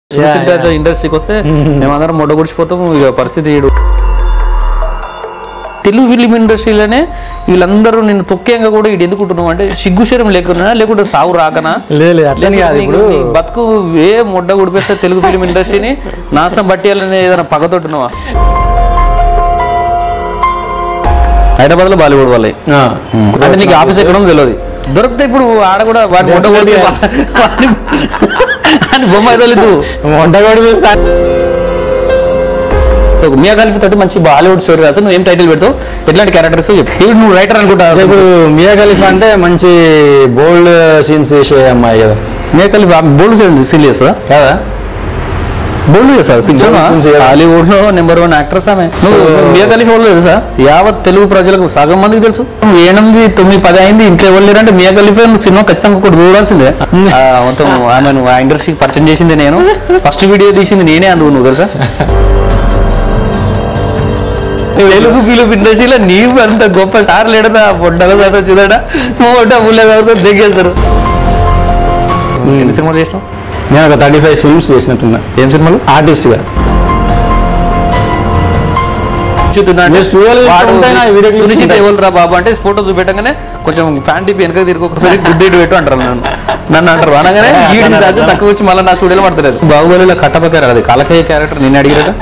ఇండస్ట్రీకి వస్తే మేమందరం మొడ్డ గుడిచిపోతాం ఇక పరిస్థితి ఈడు తెలుగు ఫిలిం ఇండస్ట్రీలోనే వీళ్ళందరూ నిన్ను తొక్కేంగా కూడా ఇటు ఎందుకుంటున్నావు అంటే సిగ్గుశరం లేకున్నా లేకుంటే సావు రాకనా లేదు అట్లని కాదు నీకు- ఇప్పుడు నీ బతుకు ఏ ముడ్డ గుడిపేస్తే తెలుగు ఫిలిం ఇండస్ట్రీని నాశనం పట్టేయాలనే ఏదైనా పగతోట్టున్నావా హైదరాబాద్ లో బాలీవుడ్ వాళ్ళే ఆ, అంటే నీకు ఆఫీస్ ఎక్కడ ఉందో తెలియదు దొరికితే ఇప్పుడు ఆడ కూడా వాడి మొట్ట కొడితే వాడిని- అని బొమ్మ ఎదలేదు వంటగాడు వేస్తా మియా ఖలీఫ్ తోటి మంచి బాలీవుడ్ స్టోరీ రాసు నువ్వు ఏం టైటిల్ పెడతావు ఎట్లాంటి క్యారెక్టర్స్ ఇప్పుడు నువ్వు రైటర్ అనుకుంటా ఇప్పుడు మియా ఖలీఫా అంటే మంచి బోల్డ్ సీన్స్ చేసే అమ్మాయి కదా మియా ఖలీఫ్ బోల్డ్ సీల్ చేస్తుందా కదా బోల్డ్ చేస్తారు పిక్చర్ Bold scenes చేయాలి. హాలీవుడ్ లో నెంబర్ వన్ యాక్ట్రెస్ ఆమె నువ్వు మియా ఖలీఫ్ వాళ్ళు తెలుసా యావత్ తెలుగు ప్రజలకు సగం మందికి తెలుసు నువ్వు ఎనిమిది తొమ్మిది పది అయింది ఇంట్లో ఎవరు లేరంటే మియా ఖలీఫ్ సినిమా ఖచ్చితంగా ఒకటి చూడాల్సిందే ఆ, మొత్తం ఆమెను ఆ ఇండస్ట్రీకి పరిచయం చేసింది నేను ఫస్ట్ వీడియో తీసింది నేనే అందుకు నువ్వు తెలుసా తెలుగు ఫిలిం ఇండస్ట్రీలో నీవు అంత గొప్ప స్టార్ లేడదా పొడ్డల తర్వాత చూడడా మూట పుల్ల తర్వాత దిగేస్తారు ఎన్ని సినిమాలు చేసినావు నేను ఒక థర్టీ ఫైవ్ ఫిల్మ్స్ చేసినట్టున్నా ఏం సినిమాలు ఆర్టిస్ట్ గా మీరు studio లో ఉంటాయినా ఈ video clips సునిశ్చిత ఉంటాయి. ఎవరు రా బాబు అంటే ఫోటో చూపెట్టగానే కొంచెం ప్యాంట్ ఇప్పి వెనక తిరిగి ఒకసారి గుడ్డేటి పెట్టు అంటారు నన్ను నన్ను అంటారు అనగానే ఈడి దాకా తక్కువ వచ్చి మళ్ళీ నా స్టూడియోలో పడతలేదు బాహుబలిలో కట్టపకారు అది కలకయ్య క్యారెక్టర్ నేను అడిగిరట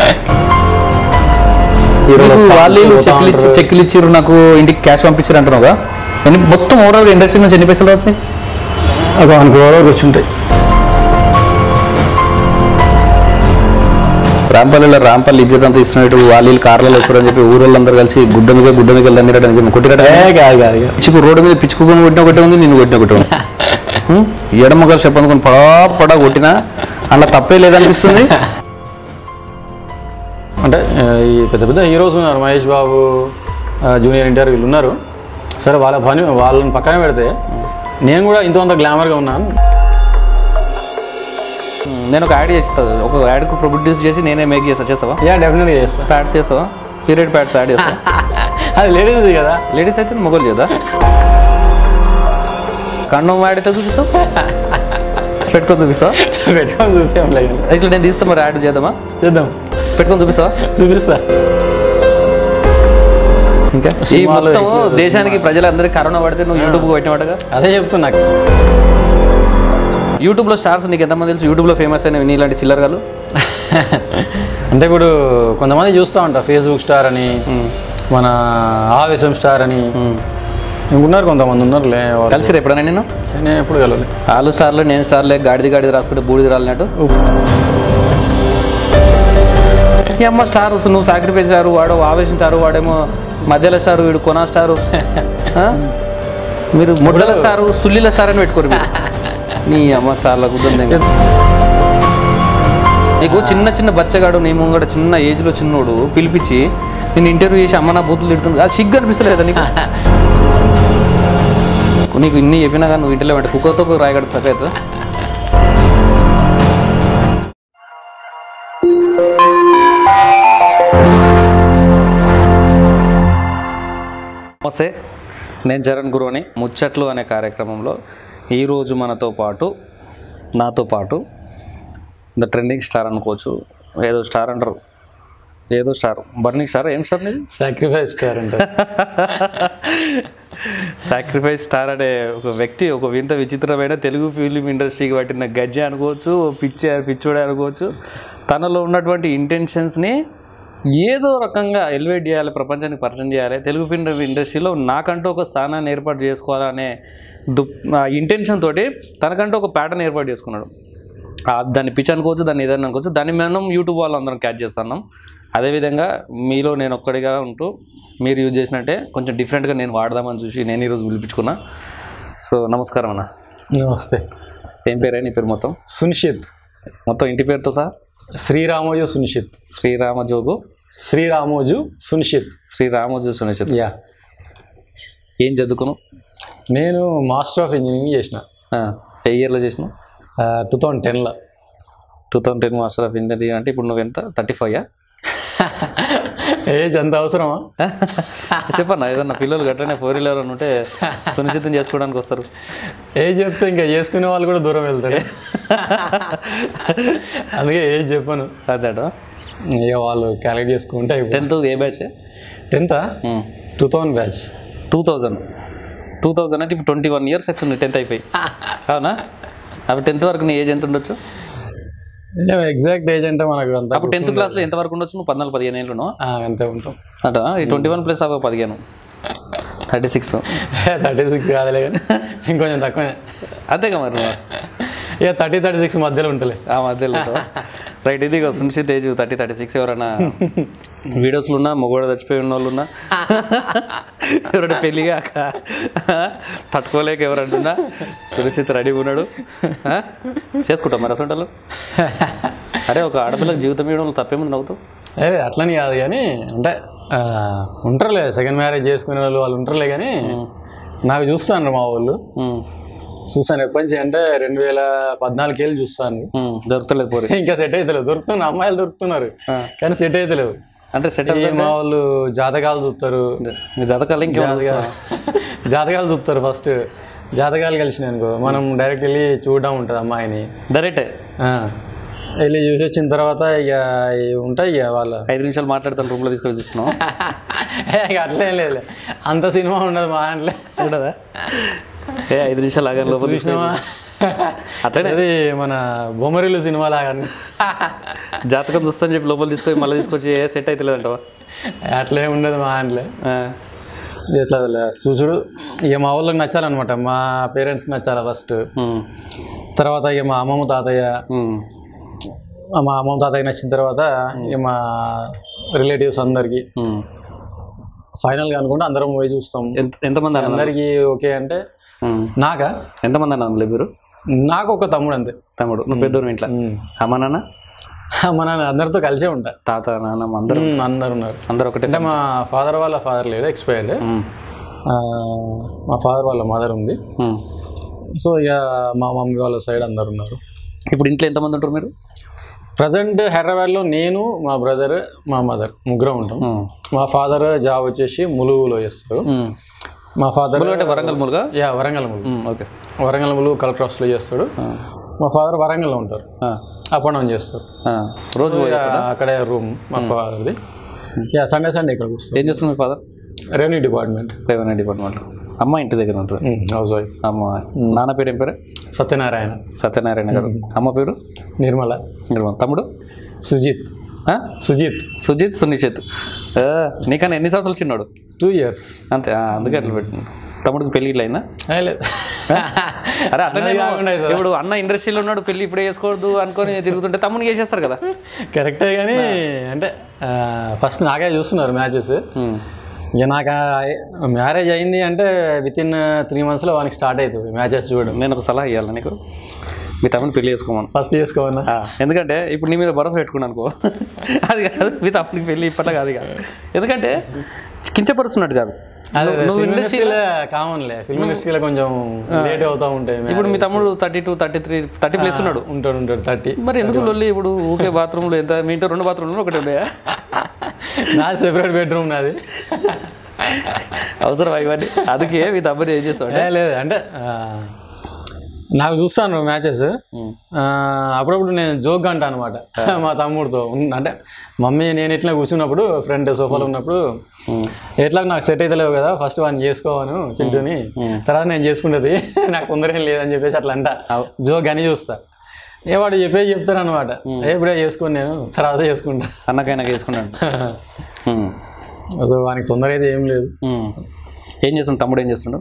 హీరోలు నీకు వస్తారు, వాళ్ళు పోతా చెక్లు ఇచ్చి ఉంటారు. చెక్లు ఇచ్చిర్రు నాకు ఇంటికి క్యాష్ పంపించారు అంటున్నావుగా ఎన్ని మొత్తం ఓవరాల్ ఇండస్ట్రీ నుంచి ఎన్ని పైసలు వచ్చినాయి ఒక వన్ క్రోర్ కూర్చుంటాయి రాంపల్లిలో రాంపల్లి ఇజ్జత్ అంతా ఇస్తున్నట్టు వాళ్ళు కార్లలో వస్తారు అని చెప్పి ఊరోళ్ళందరూ కలిసి గుడ్డ మీద గుడ్డ మీద వెళ్ళి అని చెప్పి కొట్టిరట ఏ కాదు కాదు కాదు. పిచ్చుకు రోడ్డు మీద పిచ్చుకుని కొట్టిన ఒకటే ఉంది నిన్ను కొట్టిన ఒకటే ఉంది హ్మ్? ఎడమ గారు చెప్పనుకుని పడా పడా కొట్టినా అలా తప్పే లేదనిపిస్తుంది అంటే ఆ, ఈ పెద్ద పెద్ద హీరోస్ ఉన్నారు మహేష్ బాబు ఆ, జూనియర్ ఎన్టీఆర్ వీళ్ళు ఉన్నారు సరే వాళ్ళ పని వాళ్ళని పక్కన పెడితే నేను కూడా ఇంత అంత గ్లామర్గా ఉన్నాను హ్మ్, నేను ఒక యాడ్ చేస్తాను ఒక యాడ్కు ప్రొడ్యూస్ చేసి నేనే మేక్ చేస్తా చేస్తావా యా డెఫినెట్గా చేస్తా ప్యాడ్స్ చేస్తావా పీరియడ్ ప్యాడ్స్ యాడ్ చేస్తావా అది లేడీస్ కదా లేడీస్ అయితే మొగలు చేద్దా కండం యాడ్ అయితే చూపిస్తావు పెట్టుకొని చూపిస్తావా పెట్టుకొని చూసాం లేదు ఇట్లా నేను తీస్తా మరి యాడ్ చేద్దామా చేద్దాం పెట్టుకొని చూపిస్తావా చూపిస్తా ఇంకా ఈ సినిమాలో మొత్తం ఎక్కువ దేశానికి ప్రజలందరికీ కరోనా పడితే నువ్వు యూట్యూబ్ పెట్టినట్టుగా అదే చెప్తున్నా యూట్యూబ్లో స్టార్స్ నీకు ఎంతమంది తెలుసు యూట్యూబ్లో ఫేమస్ అయిన నీలాంటి చిల్లరగాలు అంటే ఇప్పుడు కొంతమంది చూస్తూ ఉంటా ఫేస్బుక్ స్టార్ అని మన ఆవేశం స్టార్ అని ఉన్నారు కొంతమంది ఉన్నారులే వాళ్ళు. కలిసిరు ఎప్పుడైనా నేను నేను ఎప్పుడు కలవలే వాళ్ళు స్టార్లు నేను స్టార్లే గాడిది గాడిది రాసుకుంటే బూడిది రాలినట్టు ఈ అమ్మ స్టార్ నువ్వు సాక్రిఫైస్ స్టారు వాడు ఆవేశం స్టారు వాడేమో మధ్యలో స్టారు వీడు కొనా స్టారు ఆ? మీరు ముడ్డల స్టారు సుల్లిల స్టార్ అని పెట్టుకోరు మీరు. నీ అమ్మ స్టార్ల కుదరదు నీకు చిన్న చిన్న బచ్చగాడు నీ ముంగడ చిన్న ఏజ్లో చిన్నోడు పిలిపించి నేను ఇంటర్వ్యూ చేసి అమ్మ నా బూతులు తిడుతుంది అది సిగ్గు అనిపిస్తలేదా నీకు నీకు ఇన్ని చెప్పినా కానీ నువ్వు ఇంట్లో అంటే కుక్కతో రాయగడ సక్క అవుతుందా నమస్తే నేను చరణ్ గురుని ముచ్చట్లు అనే కార్యక్రమంలో ఈరోజు మనతో పాటు నాతో పాటు ద ట్రెండింగ్ స్టార్ అనుకోవచ్చు ఏదో స్టార్ అంటారు ఏదో స్టార్ బర్నింగ్ స్టార్ ఏం స్టార్ నీది సాక్రిఫైస్ స్టార్ అంటే సాక్రిఫైస్ స్టార్ అనే ఒక వ్యక్తి ఒక వింత విచిత్రమైన తెలుగు ఫిలిం ఇండస్ట్రీకి పట్టిన గజ్జె అనుకోవచ్చు పిచ్చే పిచ్చోడే అనుకోవచ్చు తనలో ఉన్నటువంటి ఇంటెన్షన్స్ని ఏదో రకంగా ఎలివేట్ చేయాలి ప్రపంచానికి పరిచయం చేయాలి తెలుగు ఫిల్మ్ ఇండస్ట్రీలో నాకంటూ ఒక స్థానాన్ని ఏర్పాటు చేసుకోవాలనే దు ఇంటెన్షన్ తోటి తనకంటూ ఒక ప్యాటర్న్ ఏర్పాటు చేసుకున్నాడు ఆ, దాన్ని పిచ్ అనుకోవచ్చు దాన్ని ఏదైనా అనుకోవచ్చు దాన్ని మనం యూట్యూబ్ వాళ్ళు అందరం క్యాచ్ చేస్తున్నాం అదేవిధంగా మీలో నేను ఒక్కడిగా ఉంటూ మీరు యూజ్ చేసినట్టే కొంచెం డిఫరెంట్గా నేను వాడదామని చూసి నేను ఈరోజు పిలిపించుకున్నా సో నమస్కారం అన్న నమస్తే ఏం పేరే నీ పేరు మొత్తం సునిషిత్ మొత్తం ఇంటి పేరుతో సహా శ్రీరామోజు సునిషిత్ శ్రీరామ జోగు శ్రీరామోజు సునిషిత్ శ్రీరామోజు సునిశ్చిత్ యా ఏం చదువుకున్నావు నేను మాస్టర్ ఆఫ్ ఇంజనీరింగ్ చేసిన ఆ, ఏ ఇయర్లో చేసినావు టూ థౌజండ్ టెన్లో two thousand ten master of engineering అంటే ఇప్పుడు నువ్వు ఎంత థర్టీ ఫైవ్ ఏజ్ అంత అవసరమా చెప్పన్నా ఏదన్నా పిల్లలు గట్లనే ఫోరీలు ఎవరైనా ఉంటే సునిశ్చితం చేసుకోవడానికి వస్తారు ఏజ్ చెప్తే ఇంకా చేసుకునే వాళ్ళు కూడా దూరం వెళ్తారు అందుకే ఏజ్ చెప్పాను అదేటో ఇక వాళ్ళు క్యాలిక్యులేట్ చేసుకుంటే టెన్త్ ఏ batch tenth two thousand batch two thousand two thousand అంటే ఇప్పుడు ట్వంటీ వన్ ఇయర్స్ అవుతుంది టెన్త్ అయిపోయి అవునా అప్పుడు టెన్త్ వరకు నీ ఏజ్ ఎంత ఉండొచ్చు ఎగ్జాక్ట్ ఏజ్ అంటే మనకు అంత అప్పుడు టెన్త్ క్లాస్లో ఎంత వరకు ఉండొచ్చు నువ్వు పద్నాలుగు పదిహేను ఏళ్ళు ఆ, అంతే ఉంటాం అట ఈ ట్వంటీ వన్ ప్లస్ అవ్వ పదిహేను థర్టీ సిక్స్ థర్టీ సిక్స్ కాదులే కానీ ఇంకొంచెం తక్కువనే అంతేగా మరి నువ్వు. ఇక థర్టీ థర్టీ సిక్స్ మధ్యలో ఉంటలే ఆ మధ్యలో రైట్ ఇది ఇక Sunishchit age thirty thirty six ఎవరైనా వీడియోస్లో ఉన్నా మొగోడ చచ్చిపోయి ఉన్న వాళ్ళు ఉన్నా ఎవరైనా పెళ్ళి కాక తట్టుకోలేక ఎవరంటున్నా సునిశ్చిత్ రెడీగా ఉన్నాడు ఆ? చేసుకుంటాం మరి అసలు అరే ఒక ఆడపిల్లకి జీవితం ఇవ్వడం తప్పేముంది నవ్వుతావు అదే అట్లని కాదు కానీ అంటే ఆ, ఉంటారులే సెకండ్ మ్యారేజ్ చేసుకునే వాళ్ళు వాళ్ళు ఉంటారులే కానీ నాకు చూస్తాను మా వాళ్ళు ఉమ్, చూస్తాను ఎప్పటి నుంచి అంటే రెండు వేల పద్నాలుగు ఏళ్ళు చూస్తాను ఉమ్, దొరుకుతలేదు పోరి ఇంకా సెట్ అవుతలేవు దొరుకుతున్నారు అమ్మాయిలు దొరుకుతున్నారు కానీ సెట్ అవుతలేవు అంటే సెట్ ఈ మా వాళ్ళు జాతకాలు చూస్తారు మీ జతకాలు ఇంకేమో జాతకాలు చూస్తారు ఫస్ట్ జాతకాలు కలిసినాయి అనుకో మనం డైరెక్ట్ వెళ్ళి చూడడం ఉంటుంది అమ్మాయిని డైరెక్టే ఆ. వెళ్ళి చూసి వచ్చిన తర్వాత ఇక ఇవి ఉంటాయి ఇక వాళ్ళ ఐదు నిమిషాలు మాట్లాడతాను రూమ్లో తీసుకొని చూస్తున్నావు ఇక అట్లేం లేదు అంత సినిమా ఉండదు మా దాంట్లో ఉండదా ఏ ఐదు నిమిషాలు ఆగాను లోపల చూసినావా అట్లనే అది మన బొమ్మరిల్లు సినిమా లాగా జాతకం చూస్తాను చెప్పి లోపల తీసుకొని మళ్ళీ తీసుకొచ్చి ఏ సెట్ అయితే లేదంటవా అట్లేం ఉండదు మా దాంట్లో ఇట్లా చూసుడు ఇక మా వాళ్ళకి నచ్చాలన్నమాట మా పేరెంట్స్కి నచ్చాలి ఫస్ట్ తర్వాత ఇక మా అమ్మమ్మ తాతయ్య మా అమ్మమ్మ తాతయ్య నచ్చిన తర్వాత ఇక మా రిలేటివ్స్ అందరికి ఫైనల్గా అనుకుంటే అందరం పోయి చూస్తాం ఎంత ఎంతమంది అన్న అందరికి ఓకే అంటే నాకా ఎంతమంది అన్న మీరు నాకు ఒక తమ్ముడు అంతే తమ్ముడు నువ్వు పెద్దోడు ఇంట్లో అమ్మ నాన్న మా నాన్న అందరితో కలిసే ఉంటా తాత నాన్నమ్మ అందరూ ఉమ్, అందరు ఉన్నారు అందరూ ఒకటే అంటే మా ఫాదర్ వాళ్ళ ఫాదర్ లేరు ఎక్స్పైర్డ్ ఉమ్, మా ఫాదర్ వాళ్ళ మదర్ ఉంది ఉమ్. సో ఇక మా మమ్మీ వాళ్ళ సైడ్ అందరు ఉన్నారు ఇప్పుడు ఇంట్లో ఎంతమంది ఉంటారు మీరు ప్రజెంట్ హైదరాబాద్లో నేను మా బ్రదర్ మా మదర్ ముగ్గురం ఉంటాం ఉమ్, మా ఫాదర్ జాబ్ వచ్చేసి ములుగులో చేస్తారు ఉమ్. మా ఫాదర్ అంటే వరంగల్ మూలుగా yeah Warangal Mulugu okay Warangal Mulugu collector ఆఫీస్లో చేస్తాడు మా ఫాదర్ వరంగల్లో ఉంటారు అప్ అండ్ డౌన్ చేస్తారు రోజు పోయి- ఇక అక్కడే రూమ్ మా ఫాదర్ది యా సండే సండే ఇక్కడికి వస్తారు ఏం చేస్తుంది మీ father revenue department revenue department అమ్మ ఇంటి దగ్గర ఉంటుంది హౌస్ వైఫ్ అమ్మ నాన్న పేరు ఏం పేరు సత్యనారాయణ సత్యనారాయణ గారు అమ్మ పేరు నిర్మల నిర్మల్. తమ్ముడు సుజిత్ ఆ? సుజిత్ సుజిత్ సునిశ్చిత్ ఆ, నీకన్నా ఎన్ని సంవత్సరాలు చిన్నాడు టూ ఇయర్స్ అంతే ఆ, అందుకే అట్లా పెట్టిన తమ్ముడికి పెళ్ళి ఇట్లా అయిందా లేదు అరే అట్లనే అన్నది కాకుండా అవుతుందా? ఇప్పుడు అన్న ఇండస్ట్రీలో ఉన్నాడు పెళ్ళి ఇప్పుడే చేసుకోవద్దు అనుకొని తిరుగుతుంటే తమ్ముని చేసేస్తారు కదా కరెక్టే కానీ అంటే ఫస్ట్ నాకే చూస్తున్నారు మ్యాచెస్ ఇక నాకు మ్యారేజ్ అయింది అంటే విత్ ఇన్ త్రీ మంత్స్లో వానికి స్టార్ట్ అవుతుంది మ్యాచెస్ చూడడం నేను ఒక సలహా ఇవ్వాలి నీకు మీ తమ్ముని పెళ్లి చేసుకోమను ఫస్ట్ చేసుకోవన్నా ఆ, ఎందుకంటే ఇప్పుడు నీ మీద భరోసా పెట్టుకున్నాను అనుకో అది కాదు మీ తమ్ముడికి పెళ్ళి ఇప్పట్లో కాదు కాదు ఎందుకంటే కించపరుస్తున్నట్టు కాదు అదే నువ్వు- నువ్వు ఫిల్మ్ ఇండస్ట్రీ ఇండస్ట్రీలో కామన్లే ఫిల్మ్ ఇండస్ట్రీలో కొంచెం లేట్ అవుతూ ఉంటాయి ఇప్పుడు మీ తమ్ముడు thirty two thirty three thirty place ఉన్నాడు ఉంటాడు ఉంటాడు థర్టీ మరి ఎందుకు లొల్లి ఇప్పుడు ఊకే బాత్రూంలో ఎంత మీ ఇంట్లో రెండు బాత్రూంలో ఒకటి ఉన్నాయా నాది సెపరేట్ బెడ్రూమ్ నాది అవసరం ఇవన్నీ అందుకే మీ తమ్ముడు ఏం చేస్తాడు ఏ, లేదు అంటే ఆ, నాకు చూస్తాను మ్యాచెస్ అప్పుడప్పుడు నేను జోక్ అంటా అనమాట మా తమ్ముడితో ఉన్- అంటే మమ్మీ నేను ఇట్లా కూర్చున్నప్పుడు ఫ్రంట్ సోఫాలో ఉన్నప్పుడు ఎట్లా నాకు సెట్ అయితే లేవు కదా ఫస్ట్ వాడిని చేసుకోవాను చింటూని తర్వాత నేను చేసుకుంటుంది నాకు తొందర ఏం లేదని చెప్పేసి అట్లా అంట జోక్ అని చూస్తా ఏ వాడు చెప్పేసి చెప్తాను అనమాట ఇప్పుడే చేసుకోను నేను తర్వాత చేసుకుంటా అన్నకైనా వేసుకున్నాడు ఉమ్. సో వానికి తొందర అయితే ఏం లేదు ఉమ్. ఏం చేస్తున్నాడు తమ్ముడు ఏం చేస్తున్నాడు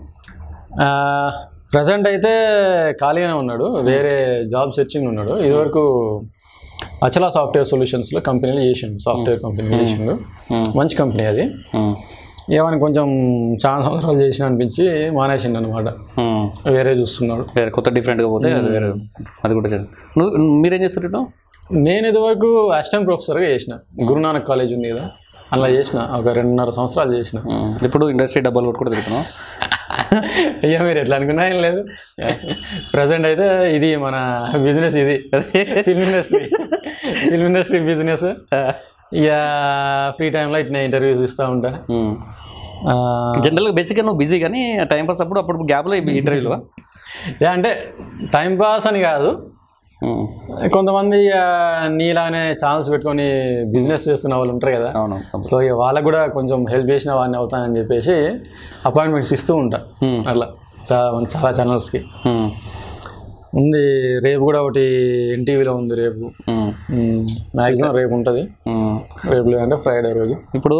ప్రజెంట్ అయితే ఖాళీగానే ఉన్నాడు వేరే జాబ్ సెర్చింగ్ ఉన్నాడు ఇదివరకు అచలా సాఫ్ట్వేర్ సొల్యూషన్స్లో కంపెనీలో చేసిండు సాఫ్ట్వేర్ కంపెనీలో చేసిండు మంచి కంపెనీ అది ఉమ్. ఏమని కొంచెం చాలా సంవత్సరాలు చేసిన అనిపించి మానేసిండు అనమాట ఉమ్. వేరే చూస్తున్నాడు వేరే కొత్త డిఫరెంట్గా పోతే అది వేరే అది కూడా చేయండి నువ్వు మీరేం చేస్తుంటావు నేను ఇదివరకు అసిస్టెంట్ ప్రొఫెసర్గా చేసిన గురునానక్ కాలేజ్ ఉంది కదా అలా చేసిన ఒక రెండున్నర సంవత్సరాలు చేసిన ఇప్పుడు ఇండస్ట్రీ డబ్బాలు కొట్టు కూడా తిరుగుతున్నావు అయ్యా మీరు ఎట్లా అనుకున్నా ఏం లేదు ప్రజెంట్ అయితే ఇది మన బిజినెస్ ఇది film industry film industry business ఇక ఫ్రీ టైంలో ఇట్లా ఇంటర్వ్యూస్ ఇస్తూ ఉంటా ఆ, జనరల్గా బేసిక్గా నువ్వు బిజీ కానీ టైం పాస్ అప్పుడు అప్పుడు గ్యాప్లో ఇంటర్వ్యూలు యా, అంటే టైం పాస్ అని కాదు కొంతమంది ఇక నీలానే ఛానల్స్ పెట్టుకొని బిజినెస్ చేస్తున్న వాళ్ళు ఉంటారు కదా అవును సో ఇక వాళ్ళకు కూడా కొంచెం హెల్ప్ చేసిన వాడిని అవుతానని చెప్పేసి అపాయింట్మెంట్స్ ఇస్తూ ఉంటా Hmm. అట్లా చాలా చాలా ఛానల్స్కి Hmm. ఉంది రేపు కూడా ఒకటి ఎన్టీవీలో ఉంది రేపు Hmm. మ్యాక్సిమం రేపు ఉంటుంది Hmm. రేపు లేదంటే ఫ్రైడే రోజు ఇప్పుడు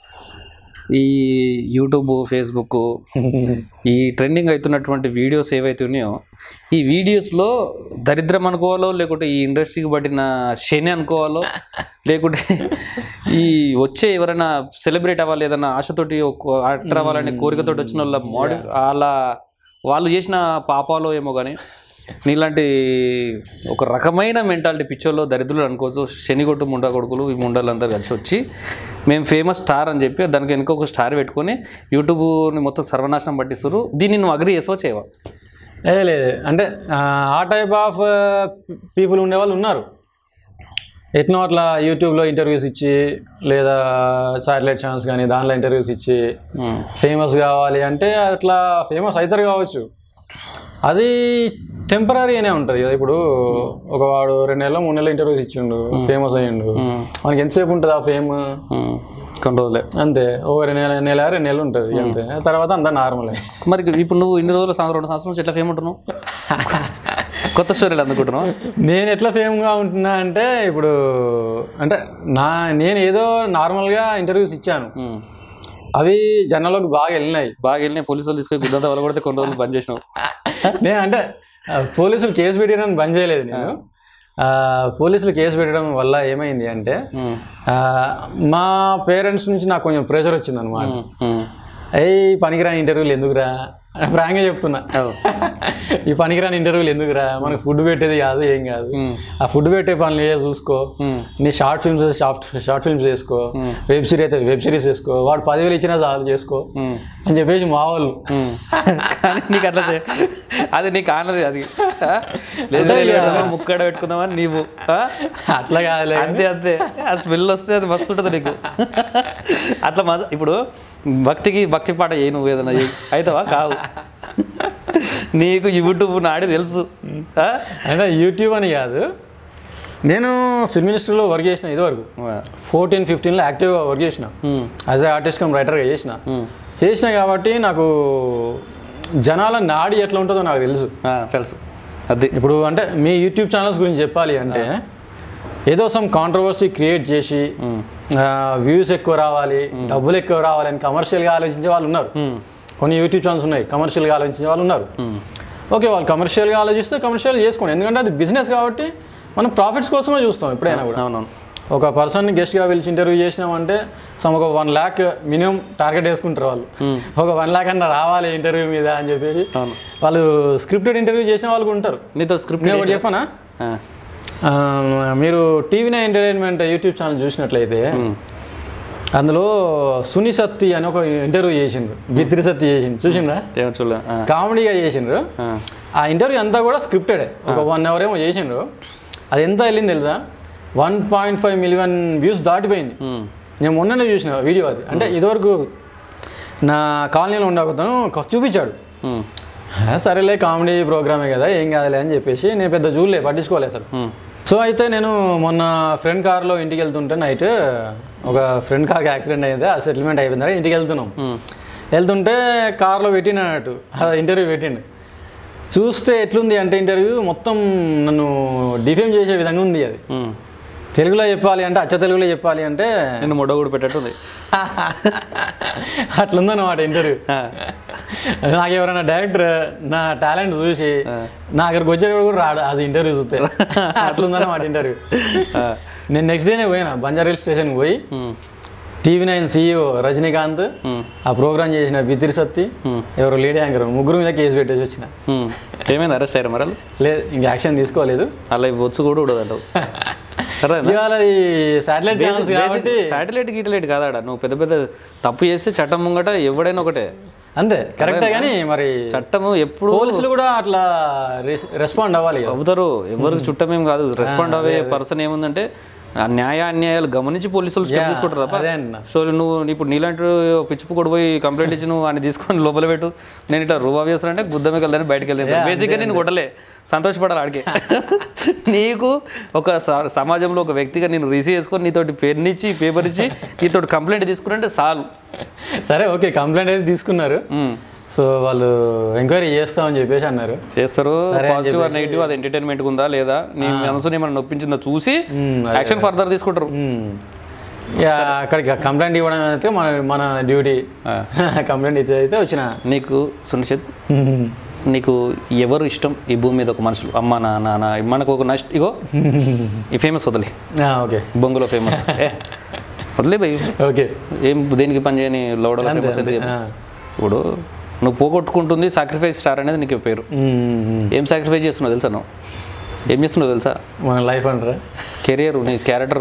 ఈ యూట్యూబ్ ఫేస్బుక్ ఈ ట్రెండింగ్ అవుతున్నటువంటి వీడియోస్ ఏవైతే ఉన్నాయో ఈ వీడియోస్లో దరిద్రం అనుకోవాలో లేకుంటే ఈ ఇండస్ట్రీకి పట్టిన శని అనుకోవాలో లేకుంటే ఈ వచ్చే ఎవరైనా సెలబ్రేట్ అవ్వాలి ఏదైనా ఆశతోటి యాక్టర్ అవ్వాలనే కోరికతోటి వచ్చిన వాళ్ళ మోడి వాళ్ళ వాళ్ళు చేసిన పాపాలో ఏమో కానీ నీలాంటి ఒక రకమైన మెంటాలిటీ పిక్చర్లో దరిద్రులు అనుకోవచ్చు శనిగొట్టు ముండా కొడుకులు ఈ ముండలంతా కలిసి వచ్చి మేము ఫేమస్ స్టార్ అని చెప్పి దానికి వెనుక ఒక స్టార్ పెట్టుకొని యూట్యూబ్ని మొత్తం సర్వనాశనం పట్టిస్తారు దీన్ని నువ్వు అగ్రి చేసావా చేయవా ఏ లేదు అంటే ఆ, ఆ టైప్ ఆఫ్ పీపుల్ ఉండేవాళ్ళు ఉన్నారు ఎట్నో అట్లా యూట్యూబ్లో ఇంటర్వ్యూస్ ఇచ్చి లేదా శాటిలైట్ ఛానల్స్ కానీ దాంట్లో ఇంటర్వ్యూస్ ఇచ్చి ఫేమస్ కావాలి అంటే అట్లా ఫేమస్ అవుతారు కావచ్చు అది టెంపరీ అనే ఉంటుంది కదా ఇప్పుడు ఒక వాడు రెండు నెలలు మూడు నెలలు ఇంటర్వ్యూస్ ఇచ్చిండు ఫేమస్ అయ్యిండు మనకి ఎంతసేపు ఉంటుంది ఆ ఫేమ్ కొన్ని రోజులే అంతే ఒక రెండు నెల నెల రెండు నెలలు ఉంటుంది అంతే తర్వాత అంతా నార్మలే మరి ఇప్పుడు నువ్వు ఇన్ని రోజుల సంవత్సరం రెండు సంవత్సరం నుంచి ఎట్లా ఫేమ్ ఉంటున్నావు కొత్త స్టోరీలు అందుకుంటున్నావు నేను ఎట్లా ఫేమ్గా ఉంటున్నా అంటే ఇప్పుడు అంటే నా నేను ఏదో నార్మల్గా ఇంటర్వ్యూస్ ఇచ్చాను అవి జనాల్లోకి బాగా వెళ్ళినాయి బాగా వెళ్ళినాయి పోలీసు వాళ్ళు తీసుకొని గుద్దంతా వల్ల కొడితే కొన్ని రోజులు బంద్ చేసినావు నేను అంటే ఆ, పోలీసులు కేసు పెట్టడం బంద్ చేయలేదు నేను ఆ, పోలీసులు కేసు పెట్టడం వల్ల ఏమైంది అంటే ఉమ్. ఆ, మా పేరెంట్స్ నుంచి నాకు కొంచెం ప్రెషర్ వచ్చింది అనమాట ఉమ్. ఏయ్ పనికిరాని ఇంటర్వ్యూలు ఎందుకురా ఫ్రాంక్గా చెప్తున్నా అవు. ఈ పనికిరాని ఇంటర్వ్యూలు ఎందుకురా మనకు ఫుడ్ పెట్టేది కాదు ఏం కాదు ఉమ్. ఆ ఫుడ్ పెట్టే పనులు ఏదో చూసుకో ఉమ్. నీ short films short short films చేసుకో వెబ్ సిరీస్ అయితే వెబ్ సిరీస్ చేసుకో వాడు పదివేలు ఇచ్చినా చాలు చేసుకో ఉమ్. అని చెప్పేసి మా వాళ్ళు ఉమ్. కానీ నీకు అట్లా చే- అది నీకు ఆనది అది ఆ? లేదు లేదు, లేదు, ముక్కడ పెట్టుకుందామని నీవు ఆ? అట్లా కాదులే అంతే అంతే ఆ స్మెల్ వస్తే అది మస్తు ఉంటుంది నీకు అట్లా మజ ఇప్పుడు భక్తికి భక్తి పాట ఏ నువ్వు ఏదైనా చెయ్యి అవుతావా కావు నీకు యూట్యూబ్ నాడి తెలుసు ఆ? అంటే యూట్యూబ్ అని కాదు నేను ఫిల్మ్ మినిస్ట్రీలో వర్క్ చేసిన ఇదివరకు ఫోర్టీన్ ఫిఫ్టీన్లో యాక్టివ్గా వర్క్ చేసిన um. As a artist cum రైటర్గా చేసిన ఉమ్. చేసిన కాబట్టి నాకు జనాల నాడి ఎట్లా ఉంటుందో నాకు తెలుసు ఆ, తెలుసు అది ఇప్పుడు అంటే మీ యూట్యూబ్ ఛానల్స్ గురించి చెప్పాలి అంటే ఏదో సమ్ కాంట్రవర్సీ క్రియేట్ చేసి వ్యూస్ ఎక్కువ రావాలి డబ్బులు ఎక్కువ రావాలి అని కమర్షియల్గా ఆలోచించే వాళ్ళు ఉన్నారు ఉమ్. కొన్ని యూట్యూబ్ ఛానల్స్ ఉన్నాయి కమర్షియల్గా ఆలోచించే వాళ్ళు ఉన్నారు ఓకే వాళ్ళు కమర్షియల్గా ఆలోచిస్తే కమర్షియల్ చేసుకోండి ఎందుకంటే అది బిజినెస్ కాబట్టి మనం ప్రాఫిట్స్ కోసమే చూస్తాం ఎప్పుడైనా కూడా అవునవును ఒక పర్సన్ని గెస్ట్గా పిలిచి ఇంటర్వ్యూ చేసినామంటే సమ్ ఒక వన్ ల్యాక్ మినిమం టార్గెట్ వేసుకుంటారు వాళ్ళు ఒక వన్ ల్యాక్ అన్న రావాలి ఇంటర్వ్యూ మీద అని చెప్పేసి అవును. వాళ్ళు స్క్రిప్టెడ్ ఇంటర్వ్యూ చేసిన వాళ్ళు కూడా ఉంటారు నీతో స్క్రిప్ట్ నేను ఒకటి చెప్పనా ఆ, మీరు TV nine entertainment YouTube channel చూసినట్లయితే అందులో సుని సత్తి అని ఒక ఇంటర్వ్యూ చేసిండ్రు బిత్రి సత్తి చేసిండ్రు చూసిండ్రా ఏమో చూడలే ఆ. కామెడీగా చేసిండ్రు ఆ. ఆ ఇంటర్వ్యూ అంతా కూడా స్క్రిప్టెడ్ ఒక వన్ అవర్ ఏమో చేసిండ్రు అది ఎంత వెళ్ళింది తెలుసా one point five million views దాటిపోయింది ఉమ్. నేను మొన్ననే చూసిన వీడియో అది అంటే ఇదివరకు నా కాలనీలో ఉండే ఒకతను క- చూపించాడు ఉమ్. "హే, సరేలే కామెడీ ప్రోగ్రామే కదా ఏం కాదులే అని చెప్పేసి నేను పెద్ద చూడలే పట్టించుకోలే అసలు ఉమ్. సో అయితే నేను మొన్న ఫ్రెండ్ కార్లో ఇంటికి వెళ్తుంటే నైట్ ఒక ఫ్రెండ్ కార్కి యాక్సిడెంట్ అయింది ఆ సెటిల్మెంట్ అయిపోయింది తర్వాత ఇంటికి వెళ్తున్నాం ఉమ్. వెళ్తుంటే కార్లో పెట్టిన అన్నట్టు ఆ ఇంటర్వ్యూ పెట్టిండు చూస్తే ఎట్లుంది అంటే ఇంటర్వ్యూ మొత్తం నన్ను డిఫేమ్ చేసే విధంగా ఉంది అది ఉమ్. తెలుగులో చెప్పాలి అంటే అచ్చ తెలుగులో చెప్పాలి అంటే నిన్ను మొడ కూడా పెట్టట్టుంది అట్లుందన్నమాట ఇంటర్వ్యూ ఆ. నాకు ఎవరైనా డైరెక్టర్ నా టాలెంట్ చూసి నా దగ్గరకు వచ్చేటప్పుడు కూడా రాడు అది ఇంటర్వ్యూ చూస్తే అట్లుందన్నమాట ఇంటర్వ్యూ ఆ. నేను నెక్స్ట్ డేనే పోయినా బంజారా హిల్ స్టేషన్కి పోయి um. TV nine CEO Rajinikanth um. ఆ ప్రోగ్రామ్ చేసిన బిత్రి సత్తి ఉమ్. ఎవరు లేడీ యాంకర్ ముగ్గురు మీద కేసు పెట్టేసి వచ్చిన ఉమ్. ఏమైంది అరెస్ట్ అయ్యారు మరి వాళ్ళు? లేదు ఇంక యాక్షన్ తీసుకోలేదు అలా బొచ్చు కూడా ఉండదంటావు సరేనా ఇవాళ ఈ శాటిలైట్ ఛానల్స్ కాబట్టి శాటిలైట్ గీటలైట్ కాదాడ నువ్వు పెద్ద పెద్ద తప్పు చేస్తే చట్టం ముంగట ఎవడైనా ఒకటే అంతే కరెక్టే కానీ మరి చట్టము ఎప్పుడు పోలీసులు కూడా అట్లా రెస్- రెస్పాండ్ అవ్వాలి కదా అవుతారు ఎవరికి చుట్టమేం కాదు రెస్పాండ్ అయ్యే పర్సన్ ఏముందంటే ఆ న్యాయ అన్యాయాలు గమనించి పోలీసులు స్టెప్ తీసుకుంటారు తప్ప అదే అన్న సో నువ్వు ఇప్పుడు నీలాంటి పిచ్చి కూడా పోయి కంప్లైంట్ ఇచ్చి నువ్వు అని తీసుకొని లోపల పెట్టు నేను ఇట్లా రూబా వేస్తానంటే గుద్దమే వెళ్తాను బయటకు వెళ్తాను బేసిక్గా నేను కొట్టలే సంతోషపడాలి ఆడికే నీకు ఒక స- సమాజంలో ఒక వ్యక్తిగా నేను రిసీవ్ చేసుకొని నీతోటి పెన్ ఇచ్చి పేపర్ ఇచ్చి నీతోటి కంప్లైంట్ తీసుకురంటే చాలు సరే ఓకే కంప్లైంట్ అయితే తీసుకున్నారు ఉమ్. సో వాళ్ళు ఎంక్వైరీ చేస్తామని చెప్పేసి అన్నారు చేస్తారు పాజిటివ్ ఆర్ నెగిటివ్ అది ఎంటర్టైన్మెంట్ ఉందా లేదా నీ మనసుని ఏమైనా నొప్పించిందో చూసి యాక్షన్ ఫర్దర్ తీసుకుంటారు మ్మ్. ఇక అక్కడికి కంప్లైంట్ ఇవ్వడం అయితే మన మన డ్యూటీ కంప్లైంట్ ఇచ్చి అయితే వచ్చిన నీకు సునిశ్చిత్ నీకు ఎవరు ఇష్టం ఈ భూమి మీద ఒక మనుషులు అమ్మ నా నాన్న మనకు ఒక నష్ట ఇగో ఈ ఫేమస్ వదిలే ఆ, ఓకే బొంగులో ఫేమస్ వదిలే భయ్ ఓకే ఏం దేనికి పని చేయని లౌడలో ఫేమస్ అయితే చెప్పు. ఆ. ఇప్పుడు నువ్వు పోగొట్టుకుంటుంది సాక్రిఫైస్ స్టార్ అనేది నీకు పేరు మ్మ్. ఏం సాక్రిఫైస్ చేస్తున్నావు తెలుసా నువ్వు ఏం చేస్తున్నావు తెలుసా మన లైఫ్ అంటారా కెరియర్ నీ క్యారెక్టర్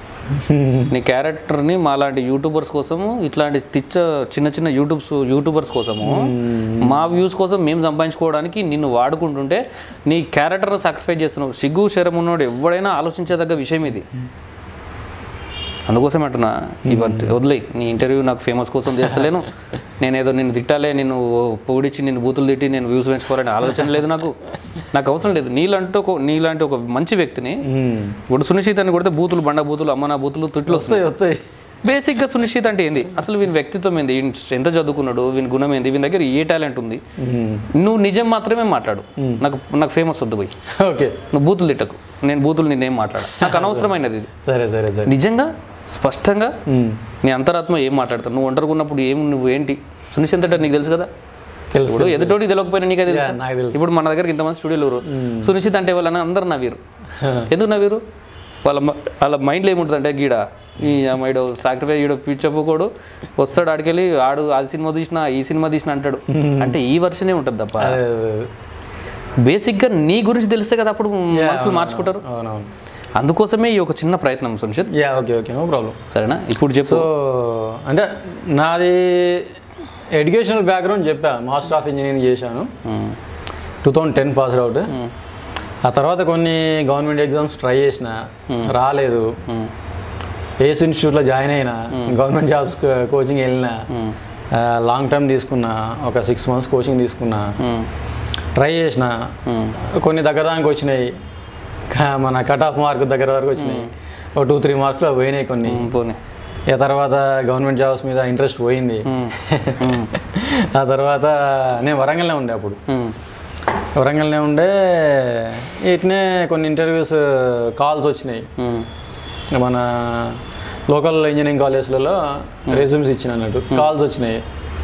నీ క్యారెక్టర్ని మాలాంటి యూట్యూబర్స్ కోసము ఇట్లాంటి తిచ్చ చిన్న చిన్న యూట్యూబ్స్ యూట్యూబర్స్ కోసము మా వ్యూస్ కోసం మేము సంపాదించుకోవడానికి నిన్ను వాడుకుంటుంటే నీ క్యారెక్టర్ని సాక్రిఫైస్ చేస్తున్నావు సిగ్గు శరం ఉన్నోడు ఎవడైనా ఆలోచించదగ్గ విషయం ఇది అందుకోసం అంటున్నా ఇవన్నీ వదిలే నీ ఇంటర్వ్యూ నాకు ఫేమస్ కోసం చేస్తలేను నేను ఏదో నిన్ను తిట్టాలే నిన్ను పొగిడిచ్చి నిన్ను బూతులు తిట్టి నేను వ్యూస్ పెంచుకోవాలని ఆలోచన లేదు నాకు నాకు అవసరం లేదు నీలాంటి ఒక నీలాంటి ఒక మంచి వ్యక్తిని మ్మ్. ఇప్పుడు సునిశ్చిత్ అని కొడితే బూతులు బండ బూతులు అమ్మ నా బూతులు తిట్లు వస్తాయి వస్తాయి వస్తాయి బేసిక్గా సునిశ్చిత్ అంటే ఏంది అసలు వీని వ్యక్తిత్వం ఏంది వీని ఎంత చదువుకున్నాడు వీని గుణం ఏంది వీని దగ్గర ఏ టాలెంట్ ఉంది మ్మ్. నువ్వు నిజం మాత్రమే మాట్లాడు నాకు నాకు ఫేమస్ వద్దు పోయి ఓకే నువ్వు బూతులు తిట్టకు నేను బూతులు నేనేం మాట్లాడ నాకు అనవసరమైనది ఇది సరే సరే సరే నిజంగా స్పష్టంగా మ్మ్. నీ అంతరాత్మ ఏం మాట్లాడతావు నువ్వు ఒంటరిగా ఉన్నప్పుడు ఏం నువ్వు ఏంటి సునిశ్చిత్ అంటే నీకు తెలుసు కదా తెలుసు ఇప్పుడు ఎదుటోడికి తెలియకపోయినా నీకే తెలుసు యా, నాకు తెలుసు ఇప్పుడు మన దగ్గర ఇంతమంది స్టూడియోలు ఉన్నారు. సునిశ్చిత్ అంటే వాళ్ళని అందరు నవ్వీరు ఎందుకు నవ్వీరు వాళ్ళ మ- వాళ్ళ మైండ్లో ఏముంటుంది అంటే గీడ ఈ అమ్మాయిడు సాక్రిఫైస్ ఈడు పిచ్చపోకోడు వస్తాడు ఆడికెళ్ళి ఆడు అది సినిమా తీసిన ఈ సినిమా తీసిన అంటాడు అంటే ఈ వర్షనే ఉంటుంది తప్ప అదే, అదే, అదే. బేసిక్గా నీ గురించి తెలిస్తే కదా అప్పుడు మనసులు మార్చుకుంటారు అవునవును అందుకోసమే ఈ ఒక చిన్న ప్రయత్నం Sunishchit yeah okay okay no problem సరేనా ఇప్పుడు చెప్పు సో అంటే నాది ఎడ్యుకేషనల్ బ్యాక్గ్రౌండ్ చెప్పా మాస్టర్ ఆఫ్ ఇంజనీరింగ్ చేశాను um, two thousand ten pass out ఆ తర్వాత కొన్ని గవర్నమెంట్ ఎగ్జామ్స్ ట్రై చేసిన రాలేదు ఉమ్, ఏస్ ఇన్స్టిట్యూట్లో జాయిన్ అయినా గవర్నమెంట్ జాబ్స్ కోచింగ్ వెళ్ళిన ఉమ్, లాంగ్ టర్మ్ తీసుకున్నా ఒక సిక్స్ మంత్స్ కోచింగ్ తీసుకున్నా ఉమ్, ట్రై చేసిన ఉమ్, కొన్ని దగ్గర దానికి వచ్చినాయి క- మన కట్ ఆఫ్ మార్క్ దగ్గర వరకు వచ్చినాయి ఒక టూ త్రీ మార్క్స్లో పోయినాయి కొన్ని ఉమ్, పోనీ ఇక తర్వాత గవర్నమెంట్ జాబ్స్ మీద ఇంట్రెస్ట్ పోయింది ఉమ్, ఉమ్, ఆ తర్వాత నేను వరంగల్నే ఉండే అప్పుడు ఉమ్, వరంగల్నే ఉండే ఇట్నే కొన్ని ఇంటర్వ్యూస్ కాల్స్ వచ్చినాయి ఉమ్, మన లోకల్ ఇంజనీరింగ్ కాలేజ్లలో రెజ్యూమ్స్ ఇచ్చిన అన్నట్టు కాల్స్ వచ్చినాయి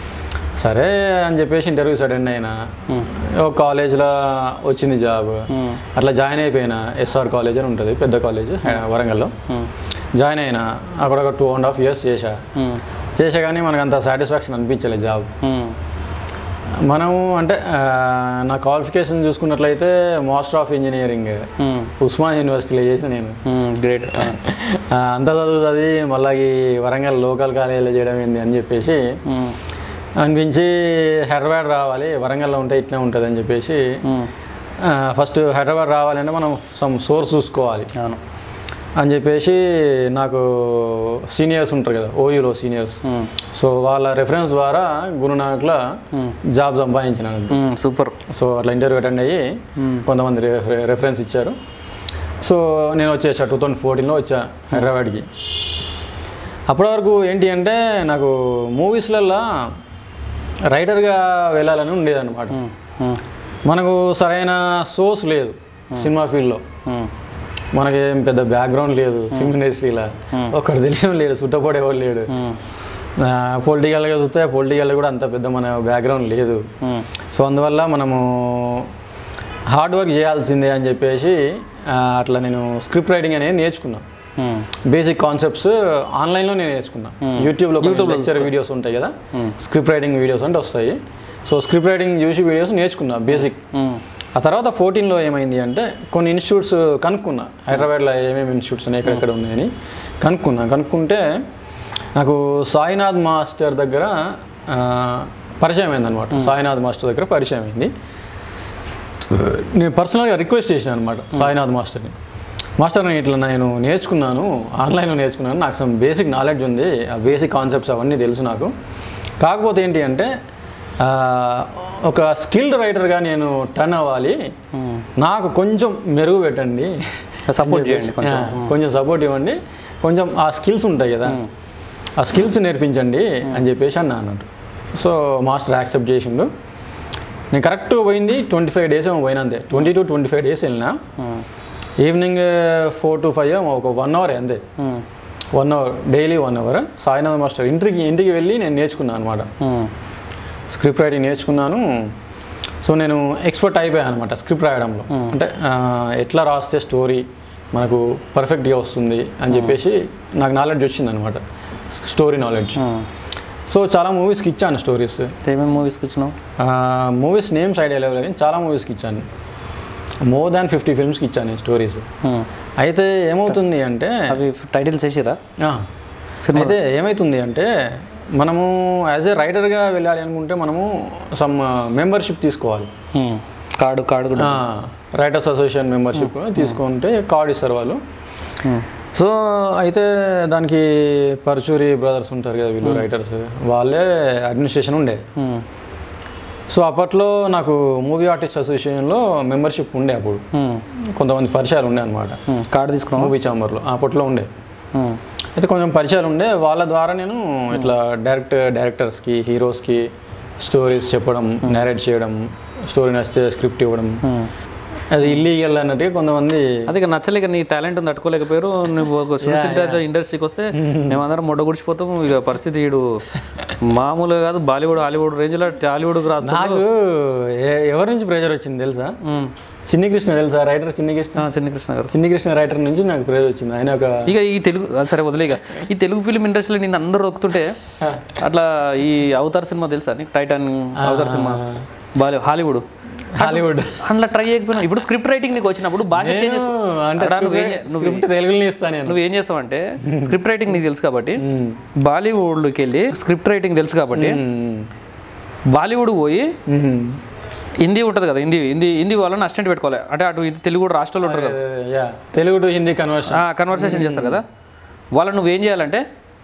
సరే అని చెప్పేసి ఇంటర్వ్యూస్ అటెండ్ అయినా ఒక కాలేజ్లో వచ్చింది జాబ్ ఉమ్, అట్లా జాయిన్ అయిపోయినా ఎస్ఆర్ కాలేజ్ అని ఉంటుంది పెద్ద కాలేజ్ వరంగల్లో ఉమ్, జాయిన్ అయినా అక్కడ ఒక టూ అండ్ హాఫ్ ఇయర్స్ చేశా ఉమ్, చేసా కానీ మనకు అంత సాటిస్ఫాక్షన్ అనిపించలేదు జాబ్ ఉమ్, మనము అంటే ఆ, నా క్వాలిఫికేషన్ చూసుకున్నట్లయితే master of engineering um, Usman యూనివర్సిటీలో చేసిన నేను ఉమ్, గ్రేట్ ఆ, ఆ, అంత చదువు చదివి మళ్ళీ ఈ వరంగల్ లోకల్ కాలేజీలో చేయడం ఏంది అని చెప్పేసి ఉమ్, అనిపించి హైదరాబాద్ రావాలి వరంగల్లో ఉంటే ఇట్లా ఉంటుంది అని చెప్పేసి ఉమ్, ఫస్ట్ హైదరాబాద్ రావాలంటే మనం సమ్ సోర్స్ చూసుకోవాలి అవును అని చెప్పేసి నాకు సీనియర్స్ ఉంటారు కదా ఓయూలో సీనియర్స్ ఉమ్, సో వాళ్ళ రెఫరెన్స్ ద్వారా గురునానక్లో జాబ్ సంపాదించినాను ఉమ్, సూపర్ సో అట్లా ఇంటర్వ్యూ అటెండ్ అయ్యి కొంతమంది రెఫ- రెఫరెన్స్ ఇచ్చారు సో నేను వచ్చేసా టూ థౌజండ్ ఫోర్టీన్లో వచ్చా హైదరాబాద్కి అప్పటి వరకు ఏంటి అంటే నాకు మూవీస్లల్లో రైటర్గా వెళ్ళాలని ఉండేది అనమాట ఉమ్, ఉమ్, మనకు సరైన సోర్స్ లేదు సినిమా ఫీల్డ్లో ఉమ్, మనకేం పెద్ద బ్యాక్గ్రౌండ్ లేదు ఫిల్మ్ ఇండస్ట్రీలో ఒక్కడు తెలిసిన లేడు చుట్టపడేవాడు లేడు ఉమ్, పొలిటికల్గా చూస్తే పొలిటికల్గా కూడా అంత పెద్ద మన బ్యాక్గ్రౌండ్ లేదు ఉమ్, సో అందువల్ల మనము హార్డ్ వర్క్ చేయాల్సిందే అని చెప్పేసి ఆ, అట్లా నేను స్క్రిప్ట్ రైటింగ్ అనేది నేర్చుకున్నా ఉమ్, బేసిక్ కాన్సెప్ట్స్ ఆన్లైన్లో నేను నేర్చుకున్నా యూట్యూబ్లో లెక్చర్ వీడియోస్ ఉంటాయి కదా స్క్రిప్ట్ రైటింగ్ వీడియోస్ అంటే వస్తాయి సో స్క్రిప్ట్ రైటింగ్ చూసి వీడియోస్ నేర్చుకున్నా బేసిక్ ఉమ్, ఆ తర్వాత ఫోర్టీన్లో ఏమైంది అంటే కొన్ని ఇన్స్టిట్యూట్స్ కనుక్కున్నా హైదరాబాద్లో ఏమేమి ఇన్స్టిట్యూట్స్ ఉన్నాయి ఎక్కడెక్కడ ఉన్నాయని కనుక్కున్నా కనుక్కుంటే నాకు సాయినాథ్ మాస్టర్ దగ్గర ఆ, పరిచయం అయింది అనమాట సాయినాథ్ మాస్టర్ దగ్గర పరిచయం అయింది నేను పర్సనల్గా రిక్వెస్ట్ చేసిన అనమాట సాయినాథ్ మాస్టర్ని మాస్టర్ నేను ఇట్లా నేను నేర్చుకున్నాను ఆన్లైన్లో నేర్చుకున్నాను నాకు సమ్ బేసిక్ నాలెడ్జ్ ఉంది ఆ బేసిక్ కాన్సెప్ట్స్ అవన్నీ తెలుసు నాకు కాకపోతే ఏంటి అంటే ఆ, ఒక స్కిల్డ్ రైటర్గా నేను టర్న్ అవ్వాలి నాకు కొంచెం మెరుగు పెట్టండి సపోర్ట్ చేయండి కొంచెం ఆ, కొంచెం సపోర్ట్ ఇవ్వండి కొంచెం ఆ స్కిల్స్ ఉంటాయి కదా ఆ స్కిల్స్ నేర్పించండి అని చెప్పేసి అన్నా అన్నట్టు సో మాస్టర్ యాక్సెప్ట్ చేసిండు నేను కరెక్ట్ పోయింది ట్వంటీ ఫైవ్ డేస్ ఏమో పోయినా అంతే twenty to twenty five days వెళ్ళినా um. Evening four to five ఒక వన్ అవర్ అంతే um. One hour daily one hour Sainath master ఇంటికి ఇంటికి వెళ్ళి నేను నేర్చుకున్నాను అనమాట ఉమ్. స్క్రిప్ట్ రైటింగ్ నేర్చుకున్నాను సో నేను ఎక్స్పర్ట్ అయిపోయాను అనమాట స్క్రిప్ట్ రాయడంలో అంటే ఆ, ఎట్లా రాస్తే స్టోరీ మనకు పర్ఫెక్ట్గా వస్తుంది అని చెప్పేసి నాకు నాలెడ్జ్ వచ్చింది అనమాట స్టోరీ నాలెడ్జ్ ఉమ్. సో చాలా మూవీస్కి ఇచ్చాను స్టోరీస్ ఏమేమి మూవీస్కి వచ్చినావు మూవీస్ నేమ్స్ ఐడియా లేవు కానీ చాలా మూవీస్కి ఇచ్చాను మోర్ దాన్ ఫిఫ్టీ ఫిల్మ్స్కి ఇచ్చాను నేను స్టోరీస్ ఉమ్. అయితే ఏమవుతుంది అంటే అవి టైటిల్స్ వేసిరా ఆ, అయితే ఏమవుతుంది అంటే మనము యాజ్ ఏ రైటర్గా వెళ్ళాలి అనుకుంటే మనము సమ్ మెంబర్షిప్ తీసుకోవాలి ఉమ్. కార్డు కార్డు కూడా రైటర్స్ అసోసియేషన్ మెంబర్షిప్ తీసుకుంటే కార్డ్ ఇస్తారు వాళ్ళు ఉమ్. సో అయితే దానికి పరచూరి బ్రదర్స్ ఉంటారు కదా వీళ్ళు రైటర్స్ వాళ్ళే అడ్మినిస్ట్రేషన్ ఉండే ఉమ్. సో అప్పట్లో నాకు మూవీ ఆర్టిస్ట్ అసోసియేషన్లో మెంబర్షిప్ ఉండే అప్పుడు ఉమ్. కొంతమంది పరిచయాలు ఉండే అనమాట ఉమ్. కార్డు తీసుకున్నావు మూవీ ఛాంబర్లో అప్పట్లో ఉండే ఉమ్. అయితే కొంచెం పరిచయాలు ఉండే వాళ్ళ ద్వారా నేను ఇట్లా డైరెక్ట్ డైరెక్టర్స్కి హీరోస్కి స్టోరీస్ చెప్పడం నేరేట్ చేయడం స్టోరీ నచ్చితే స్క్రిప్ట్ ఇవ్వడం ఉమ్. అది ఇల్లీగల్ అన్నట్టుగా కొంతమంది అదే ఇక నచ్చలేక నీ టాలెంట్ తట్టుకోలేకపోయారు నువ్వు ఒక సూచించిన ఇండస్ట్రీకి వస్తే మేమందరం మొడ్డ గుడిచిపోతాము ఇక పరిస్థితి ఈడు మామూలుగా కాదు బాలీవుడ్ హాలీవుడ్ రేంజ్లో టాలీవుడ్కి రాస్తా నాకు ఎ- ఎవరి నుంచి ప్రెజర్ వచ్చింది తెలుసా చిన్ని కృష్ణ తెలుసా రైటర్ చిన్ని కృష్ణ చిన్న కృష్ణ గారు చిన్ని కృష్ణ రైటర్ నుంచి నాకు ప్రెజర్ వచ్చింది ఆయన ఒక ఇక ఈ తెలుగు ఆ, సరే వదిలే ఇక ఈ తెలుగు ఫిలిం ఇండస్ట్రీలో నిన్ను అందరూ ఒక్కుతుంటే అట్లా ఈ అవతార్ సినిమా తెలుసా నీకు టైటాన్ అవతార్ సినిమా బాలీ హాలీవుడ్ హాలీవుడ్ అట్లా ట్రై చేయకపోయినా ఇప్పుడు స్క్రిప్ట్ రైటింగ్ నీకు వచ్చినప్పుడు భాష చేంజ్ చేసుకో అంటే అడా నువ్వేం చే- నువ్వు స్క్రిప్ట్ తెలుగులో ఇస్తాను నేను నువ్వు ఏం చేస్తావంటే స్క్రిప్ట్ రైటింగ్ నీకు తెలుసు కాబట్టి బాలీవుడ్కి వెళ్ళి స్క్రిప్ట్ రైటింగ్ తెలుసు కాబట్టి మ్మ్. బాలీవుడ్ పోయి మ్మ్. హిందీ ఉంటుంది కదా హిందీ హిందీ హిందీ వాళ్ళని అసిస్టెంట్ పెట్టుకోవాలి అంటే అటు ఇది తెలుగు కూడా రాష్ట్రాలు ఉంటారు కదా yeah Telugu to Hindi conversion conversation చేస్తారు కదా వాళ్ళని నువ్వేం చేయాలంటే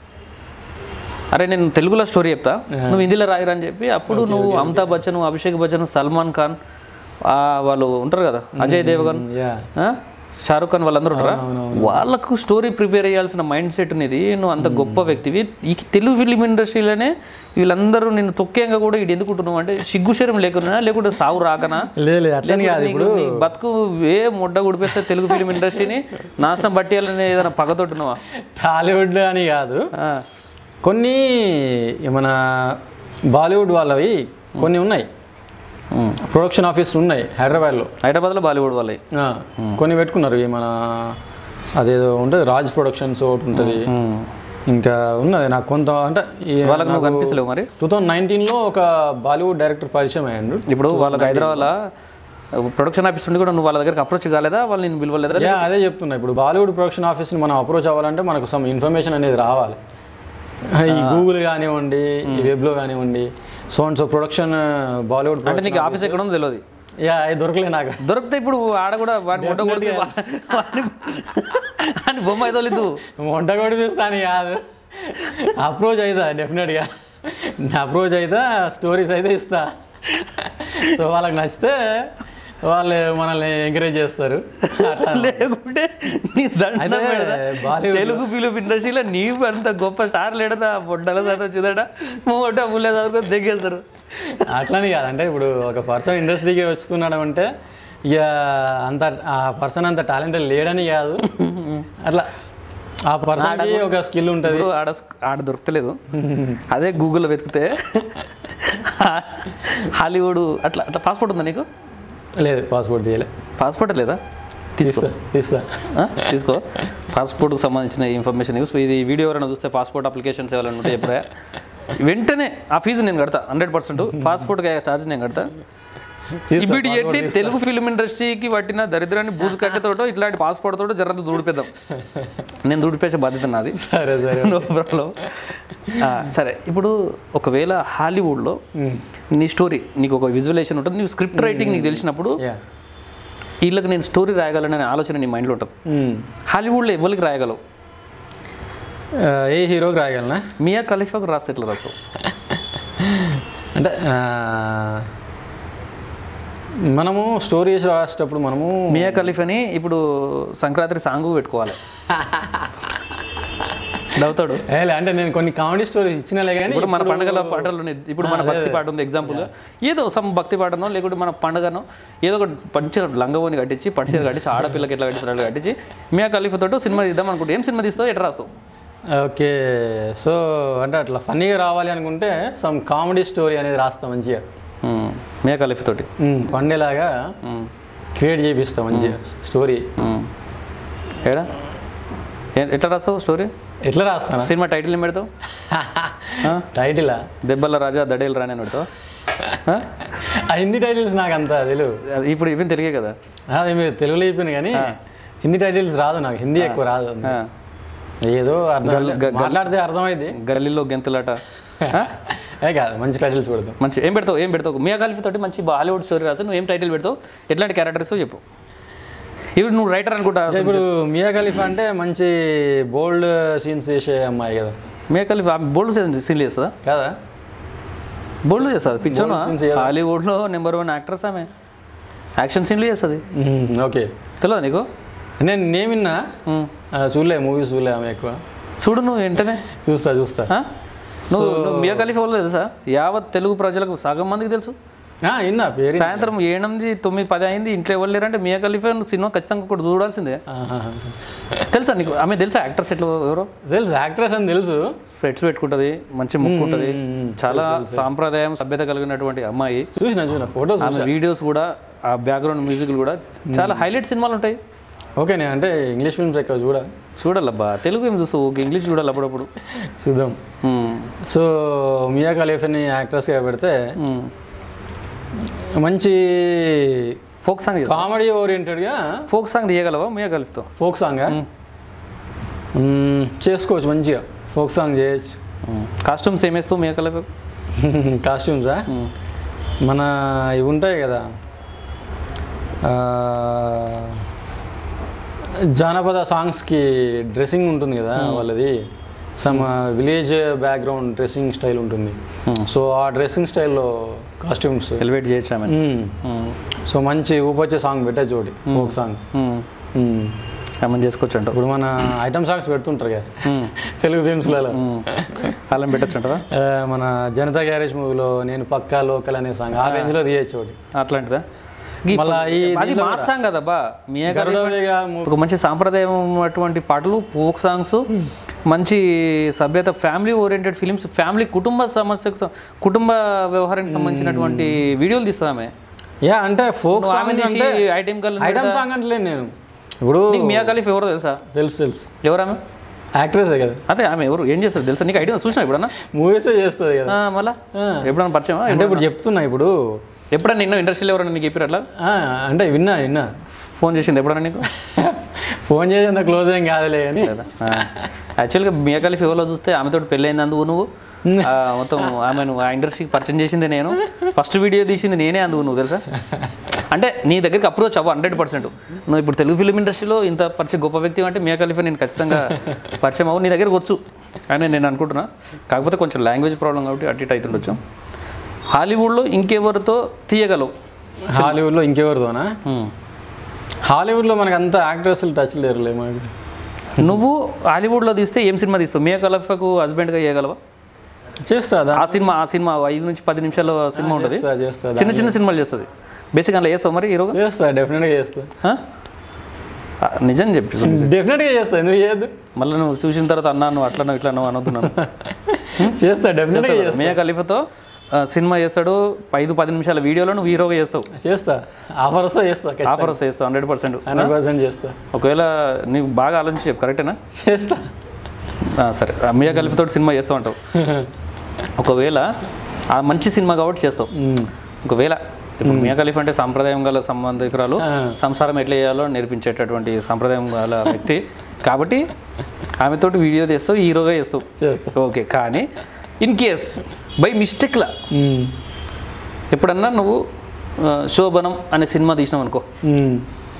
అరే నేను తెలుగులో స్టోరీ చెప్తా నువ్వు హిందీలో రాయరా అని చెప్పి అప్పుడు నువ్వు అమితాబ్ బచ్చన్ అభిషేక్ బచ్చన్ సల్మాన్ ఖాన్ ఆ, వాళ్ళు ఉంటారు కదా అజయ్ దేవగన్ యా ఆ? షారుఖ్ ఖాన్ వాళ్ళందరూ ఉంటారా వాళ్ళకు స్టోరీ ప్రిపేర్ చేయాల్సిన మైండ్ సెట్ అనేది నువ్వు అంత గొప్ప వ్యక్తివి ఈ తెలుగు ఫిలిం ఇండస్ట్రీలోనే వీళ్ళందరూ నిన్ను తొక్కేంగా కూడా ఇది ఎందుకు ఉంటున్నావు అంటే సిగ్గుశరం లేకున్నా లేకుంటే సాగు రాకనా లేదు లేదు అట్లని కాదు నీకు నీ బతుకు ఏ ముడ్డ గుడిపేస్తే తెలుగు ఫిలిం ఇండస్ట్రీని నాశనం పట్టేయాలని ఏదైనా పగతొట్టున్నావా టాలీవుడ్ అని కాదు ఆ. కొన్ని మన బాలీవుడ్ వాళ్ళవి కొన్ని ఉన్నాయి ఉమ్. ప్రొడక్షన్ ఆఫీసులు ఉన్నాయి హైదరాబాద్లో హైదరాబాద్లో బాలీవుడ్ వాళ్ళవి ఆ, కొన్ని పెట్టుకున్నారు ఈ మన అదేదో ఉంటుంది రాజ్ ప్రొడక్షన్స్ ఒకటి ఉంటుంది ఇంకా ఉన్నది నాకు కొంత అంటే వాళ్ళకి నువ్వు కనిపిస్తలేవు మరి టూ థౌజండ్ నైన్టీన్లో ఒక బాలీవుడ్ డైరెక్టర్ పరిచయం అయ్యాడు ఇప్పుడు వాళ్ళకి హైదరాబాద్లో ప్రొడక్షన్ ఆఫీస్ ఉండి కూడా నువ్వు వాళ్ళ దగ్గరికి అప్రోచ్ కాలేదా వాళ్ళు నేను పిలవలేదా యా అదే చెప్తున్నా ఇప్పుడు బాలీవుడ్ ప్రొడక్షన్ ఆఫీస్ని మనం అప్రోచ్ అవ్వాలంటే మనకు సమ్ ఇన్ఫర్మేషన్ అనేది రావాలి ఈ గూగుల్ కానివ్వండి ఈ వెబ్లో కానివ్వండి so and so production Bollywood అంటే నీకు ఆఫీస్ ఎక్కడ ఉందో తెలియదు యా అది దొరకలే నాకు దొరికితే ఇప్పుడు ఆడ కూడా వాడిని ముట్ట కొడితే అని బొమ్మ అయితే లేదు వంట కూడా చూస్తాను కాదు అప్రోచ్ అవుతా డెఫినెట్గా అప్రోచ్ అవుతా స్టోరీస్ అయితే ఇస్తా సో వాళ్ళకి నచ్చితే వాళ్ళు మనల్ని ఎంకరేజ్ చేస్తారు అట్లా లేకుంటే నీ దండం అయితే పెడతా. బాలీవుడ్ తెలుగు ఫిలిం ఇండస్ట్రీలో నీవు అంత గొప్ప స్టార్ లేడనా బొడ్డల శాతం చూదట మూట ముల్లే చదువుకొని దిగేస్తారు అట్లని కాదు అంటే ఇప్పుడు ఒక పర్సన్ ఇండస్ట్రీకి వస్తున్నాడు అంటే ఇక అంత ఆ పర్సన్ అంత టాలెంటెడ్ లేడని కాదు అట్లా ఆ పర్సన్కి ఒక స్కిల్ ఉంటుంది ఇప్పుడు ఆడ ఆడ దొరకలేదు అదే గూగుల్లో వెతికితే హాలీవుడ్ అట్లా అట్లా పాస్పోర్ట్ ఉందా నీకు లేదు పాస్పోర్ట్ తీయలే పాస్పోర్ట్ లేదా తీసుకో తీస్తా తీస్తా ఆ? తీసుకో పాస్పోర్ట్కి సంబంధించిన ఇన్ఫర్మేషన్ యూస్ ఇది వీడియో ఎవరైనా చూస్తే పాస్పోర్ట్ అప్లికేషన్స్ ఎవరైనా ఉంటే ఎప్పుడే వెంటనే ఆ ఫీజు నేను కడతా హండ్రెడ్ పర్సెంట్ పాస్పోర్ట్కి ఛార్జ్ నేను కడతా తీస్తా, ఇమీడియట్లీ తెలుగు ఫిల్మ్ ఇండస్ట్రీకి పట్టిన దరిద్రాన్ని బూజు కట్టెతోటో ఇట్లాంటి పాస్పోర్ట్ తోటో జరంత దూడిపేద్దాం నేను దూడిపేసే బాధ్యత నాది సరే సరే నో ప్రాబ్లం సరే ఇప్పుడు ఒకవేళ హాలీవుడ్లో నీ స్టోరీ నీకు ఒక విజువలేషన్ ఉంటుంది నీ స్క్రిప్ట్ రైటింగ్ నీకు తెలిసినప్పుడు యా వీళ్ళకి నేను స్టోరీ రాయగలననే ఆలోచన నీ మైండ్లో ఉంటుంది హాలీవుడ్లో ఎవరికి రాయగలవు ఆ, ఏ హీరోకి రాయగలనా మియా ఖలీఫాకు రాస్తే ఎట్లా రాస్తావు అంటే ఆ, మనము స్టోరీ చేసి రాసేటప్పుడు మనము మియా ఖలీఫాని ఇప్పుడు సంక్రాంతి సాంగ్ పెట్టుకోవాలి నవ్వుతాడు ఏలే, అంటే నేను కొన్ని కామెడీ స్టోరీస్ ఇచ్చినలే కానీ ఇప్పుడు మన పండుగల పాటలు ఉన్నాయి ఇప్పుడు మన భక్తి పాట ఉంది ఎగ్జాంపుల్ ఏదో సమ్ భక్తి పాటనో లేకుంటే మన పండుగనో ఏదో ఒక పంచ లంగవోని కట్టించి పట్టుచీర కట్టించి ఆడపిల్లకి ఎట్లా కట్టించారు అట్లా కట్టించి మియా ఖలీఫా తోటి సినిమా తీద్దాం అనుకుంటే ఏం సినిమా తీస్తావు ఎట్లా రాస్తావు ఓకే సో అంటే అట్లా ఫన్నీగా రావాలి అనుకుంటే సమ్ కామెడీ స్టోరీ అనేది రాస్తా మంచిగా మ్మ్. మియా ఖలీఫా తోటి ఉమ్, పండేలాగా మ్మ్. క్రియేట్ చేపిస్తా మంచిగా స్టోరీ మ్మ్. ఏడా ఏ- ఎట్లా రాస్తావు స్టోరీ ఎట్లా రాస్తానా సినిమా టైటిల్ ఏం పెడతావు ఆ? టైటిలా దెబ్బల రాజా దడేలు రాని అని పెడతావు ఆ? ఆ హిందీ టైటిల్స్ నాకు అంత తెలియదు అది ఇప్పుడు ఇవి తెలియే కదా అదే మీరు తెలుగులో అయిపోయింది కానీ హిందీ టైటిల్స్ రాదు నాకు హిందీ ఎక్కువ రాదు ఆ. ఏదో అర్థం మాట్లాడితే అర్థమైంది గల్లీలో గెంతులాట ఆ? ఏ కాదు మంచి టైటిల్స్ పెడతాం మంచి ఏం పెడతావు ఏం పెడతావు మియా ఖలీఫా తోటి మంచి బాలీవుడ్ స్టోరీ రాసి నువ్వు ఏం టైటిల్ పెడతావు ఎట్లాంటి క్యారెక్టర్స్ చెప్పు ఇప్పుడు నువ్వు రైటర్ అనుకుంటా ఇప్పుడు మియా ఖలీఫా అంటే మంచి బోల్డ్ సీన్స్ చేసే అమ్మాయి కదా మియా ఖలీఫా బోల్డ్ సీన్లు చేస్తుందా కదా బోల్డ్ చేస్తుంది పిక్చర్ scenes చేయదా? హాలీవుడ్లో నెంబర్ వన్ యాక్ట్రెస్ ఆమె యాక్షన్ సీన్లు చేస్తుంది ఓకే తెలియదు నీకు నేను నేను విన్నా ఉమ్. ఆ, చూడలే మూవీస్ చూడలే ఆమె ఎక్కువ చూడు నువ్వు వెంటనే చూస్తా చూస్తా ఆ? నువ్వు నువ్వు మియా ఖలీఫా వాళ్ళు తెలుసా యావత్ తెలుగు ప్రజలకు సగం మందికి తెలుసు ఆ, విన్నా పేరు సాయంత్రం ఎనిమిది తొమ్మిది పది అయింది ఇంట్లో ఎవరు లేరంటే మియా ఖలీఫా నువ్వు సినిమా ఖచ్చితంగా ఒకటి చూడాల్సిందే ఆహాహా. తెలుసా నీకు ఆమె తెలుసా యాక్టర్స్ ఎట్లా ఎవరో తెలుసు యాక్ట్రెస్ అని తెలుసు స్పెట్స్ పెట్టుకుంటుంది మంచి ముక్కు ఉంటుంది చాలా సాంప్రదాయం సభ్యత కలిగినటువంటి అమ్మాయి చూసిన చూసిన ఫోటోస్ ఆమె వీడియోస్ కూడా ఆ బ్యాక్గ్రౌండ్ మ్యూజిక్ కూడా చాలా హైలైట్ సినిమాలు ఉంటాయి ఓకే నేను అంటే ఇంగ్లీష్ ఫిల్మ్స్ ఎక్కువ చూడ చూడాలబ్బా తెలుగు ఏం చూస్తావు ఒక ఇంగ్లీష్ చూడాలి అప్పుడప్పుడు చూద్దాం ఉమ్, సో మియా ఖలీఫాని యాక్ట్రెస్గా పెడితే ఉమ్. మంచి ఫోక్ సాంగ్ చేస్తా కామెడీ ఓరియంటెడ్గా ఫోక్ సాంగ్ తీయగలవా మియా ఖలీఫ్తో ఫోక్ సాంగ్ చేసుకోవచ్చు మంచిగా ఫోక్ సాంగ్ చేయొచ్చు కాస్ట్యూమ్స్ ఏం వేస్తావు మియా ఖలీఫా కాస్ట్యూమ్సా మన ఇవి ఉంటాయి కదా ఆ, జానపద సాంగ్స్కి డ్రెస్సింగ్ ఉంటుంది కదా వాళ్ళది some village background dressing style ఉంటుంది సో ఆ డ్రెస్సింగ్ స్టైల్లో కాస్ట్యూమ్స్ ఎలివేట్ చేయొచ్చు ఆమె సో మంచి ఊపొచ్చే సాంగ్ పెట్టే చోటి ఫోక్ సాంగ్ ఆమె చేసుకోవచ్చు అంటావు ఇప్పుడు మన ఐటమ్ సాంగ్స్ పెడుతుంటారు కదా తెలుగు ఫిల్మ్స్లలో అలా పెట్టచ్చు అంటావా మన జనతా గ్యారేజ్ మూవీలో నేను పక్కా లోకల్ అనే సాంగ్ ఆ రేంజ్లో తీయచ్చు ఒకటి అట్లాంటిదా ఈ- మళ్ళా ఈ అది మా సాంగ్ కదబ్బా మియా ఖలీఫా గరుడవేగ మూవీ ఒక మంచి సాంప్రదాయం అటువంటి పాటలు ఫోక్ సాంగ్స్ మంచి సభ్యత ఫ్యామిలీ ఓరియంటెడ్ ఫిలిమ్స్ ఫ్యామిలీ కుటుంబ సమస్యకు సం- కుటుంబ వ్యవహారానికి సంబంధించినటువంటి వీడియోలు తీస్తుంది ఆమె యా అంటే ఫోక్ నువ్వు ఆమె సాంగ్ తీసి అంటే ఐటెం కల్ ఐటమ్ సాంగ్ అంటే నేను ఇప్పుడు నీకు మియా ఖలీఫ్ ఎవరో తెలుసా తెలుసు తెలుసు ఎవరు ఆమె యాక్ట్రెసే కదా అదే ఆమె ఎవరు ఏం చేస్తారు తెలుసా నీకు ఐడియా చూసినా ఎప్పుడన్నా మూవీసే చేస్తుంది కదా ఆ, మళ్ళా ఎప్పుడన్నా పరిచయమా అంటే ఇప్పుడు చెప్తున్నా ఇప్పుడు ఎప్పుడన్నా నిన్న ఇండస్ట్రీలో ఎవరన్నా నీకు చెప్పారు అట్లా ఆ, అంటే విన్నా విన్నా ఫోన్ చేసింది ఎప్పుడన్నా నీకు ఫోన్ చేసేంత క్లోజ్ ఏం కాదులే కానీ యాక్చువల్గా మియా ఖలీఫ్ ఎవరో చూస్తే ఆమెతో పెళ్ళైంది అందుకు నువ్వు ఆ, మొత్తం ఆమెను ఆ ఇండస్ట్రీకి పరిచయం చేసింది నేను ఫస్ట్ వీడియో తీసింది నేనే అందుకు నువ్వు తెలుసా అంటే నీ దగ్గరికి అప్రోచ్ అవ్వ హండ్రెడ్ పర్సెంట్ నువ్వు ఇప్పుడు తెలుగు ఫిలిం ఇండస్ట్రీలో ఇంత పరిచయం గొప్ప వ్యక్తి అంటే మియా ఖలీఫా నేను ఖచ్చితంగా పరిచయం అవ్వు నీ దగ్గరకు వచ్చు అని నేను అనుకుంటున్నా కాకపోతే కొంచెం లాంగ్వేజ్ ప్రాబ్లం కాబట్టి అటు ఇటు అవుతుండొచ్చు హాలీవుడ్లో ఇంకెవరితో తీయగలవు హాలీవుడ్లో ఇంకెవరితోనా హ్మ్. హాలీవుడ్లో మనకు అంత యాక్ట్రెస్లు టచ్ లేరులే మనకి నువ్వు హాలీవుడ్లో తీస్తే ఏం సినిమా తీస్తావు మియా ఖలీఫాకు హస్బెండ్గా చేయగలవా చేస్తా దా- ఆ సినిమా ఆ సినిమా ఐదు నుంచి పది నిమిషాల సినిమా ఉంటుంది చేస్తా చేస్తా చిన్న చిన్న సినిమాలు చేస్తుంది బేసిక్ అందులో చేస్తావు మరి హీరోగా చేస్తా డెఫినెట్గా చేస్తా ఆ? ఆ, నిజం చెప్పి డెఫినెట్గా చేస్తా ఎందుకు చేయొద్దు మళ్ళీ నువ్వు చూసిన తర్వాత అన్నాను అట్లనో ఇట్లనో అనొద్దున్నాను చేస్తా డెఫినెట్గా చేస్తా మియా ఖలీఫాతో ఆ, సినిమా చేస్తాడు ఐదు పది నిమిషాల వీడియోలో నువ్వు హీరోగా చేస్తావు చేస్తా ఆఫర్ వస్తే చేస్తా ఆఫర్ వస్తే చేస్తావు హండ్రెడ్ పర్సెంట్ హండ్రెడ్ పర్సెంట్ చేస్తా ఒకవేళ నీకు బాగా ఆలోచించి చెప్పు కరెక్టేనా చేస్తా ఆ, సరే ఆ, మియా ఖలీఫాతో సినిమా చేస్తావు అంటావు ఒకవేళ ఆ మంచి సినిమా కాబట్టి చేస్తావు మ్మ్. ఒకవేళ ఇప్పుడు మియా ఖలీఫ్ అంటే సాంప్రదాయం గల సంబంధికురాలు ఆ. సంసారం ఎట్లా చేయాలో నేర్పించేటటువంటి సాంప్రదాయం గల వ్యక్తి కాబట్టి ఆమెతోటి వీడియో చేస్తావు హీరోగా చేస్తావు చేస్తా ఓకే కానీ ఇన్ కేస్ బై మిస్టేక్లా మ్మ్. ఎప్పుడన్నా నువ్వు ఆ, శోభనం అనే సినిమా తీసినావు అనుకో మ్మ్.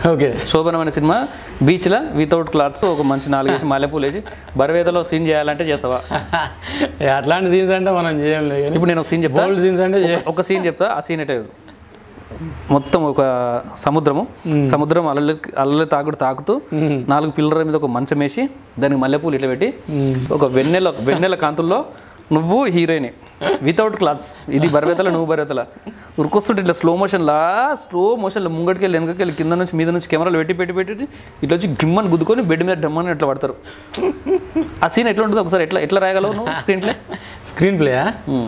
ఓకే శోభనం అనే సినిమా బీచ్లో వితౌట్ క్లాత్స్ ఒక మంచి నాలుగేసి మల్లెపూలు వేసి బరివేదలో సీన్ చేయాలంటే చేస్తావా అట్లాంటి సీన్స్ అంటే మనం చేయలేం కానీ ఇప్పుడు నేను ఒక సీన్ చెప్తా ఓల్డ్ సీన్స్ అంటే చే- ఒక సీన్ చెప్తా ఆ సీన్ ఎటే మొత్తం ఒక సముద్రము సముద్రం అలలు అలలు తాకుడు తాకుతూ నాలుగు పిల్లల మీద ఒక మంచం వేసి దానికి మల్లెపూలు ఇట్లా పెట్టి ఒక వెన్నెల వెన్నెల కాంతుల్లో నువ్వు హీరోయిన్ వితౌట్ క్లాత్స్ ఇది బరవేతల నువ్వు బరవేతల ఉరికొస్తుంటే ఇట్లా స్లో మోషన్లా స్లో మోషన్లో ముంగటికి వెళ్ళి వెనకకి వెళ్ళి కింద నుంచి మీద నుంచి కెమెరాలు పెట్టి పెట్టి పెట్టి ఇట్లా వచ్చి గిమ్మని గుద్దుకొని బెడ్ మీద డమ్మని ఇట్లా పడతారు ఆ సీన్ ఎట్లా ఉంటుంది ఒకసారి ఎట్లా ఎట్లా రాయగలవు నువ్వు స్క్రీన్ ప్లే స్క్రీన్ ప్లేయా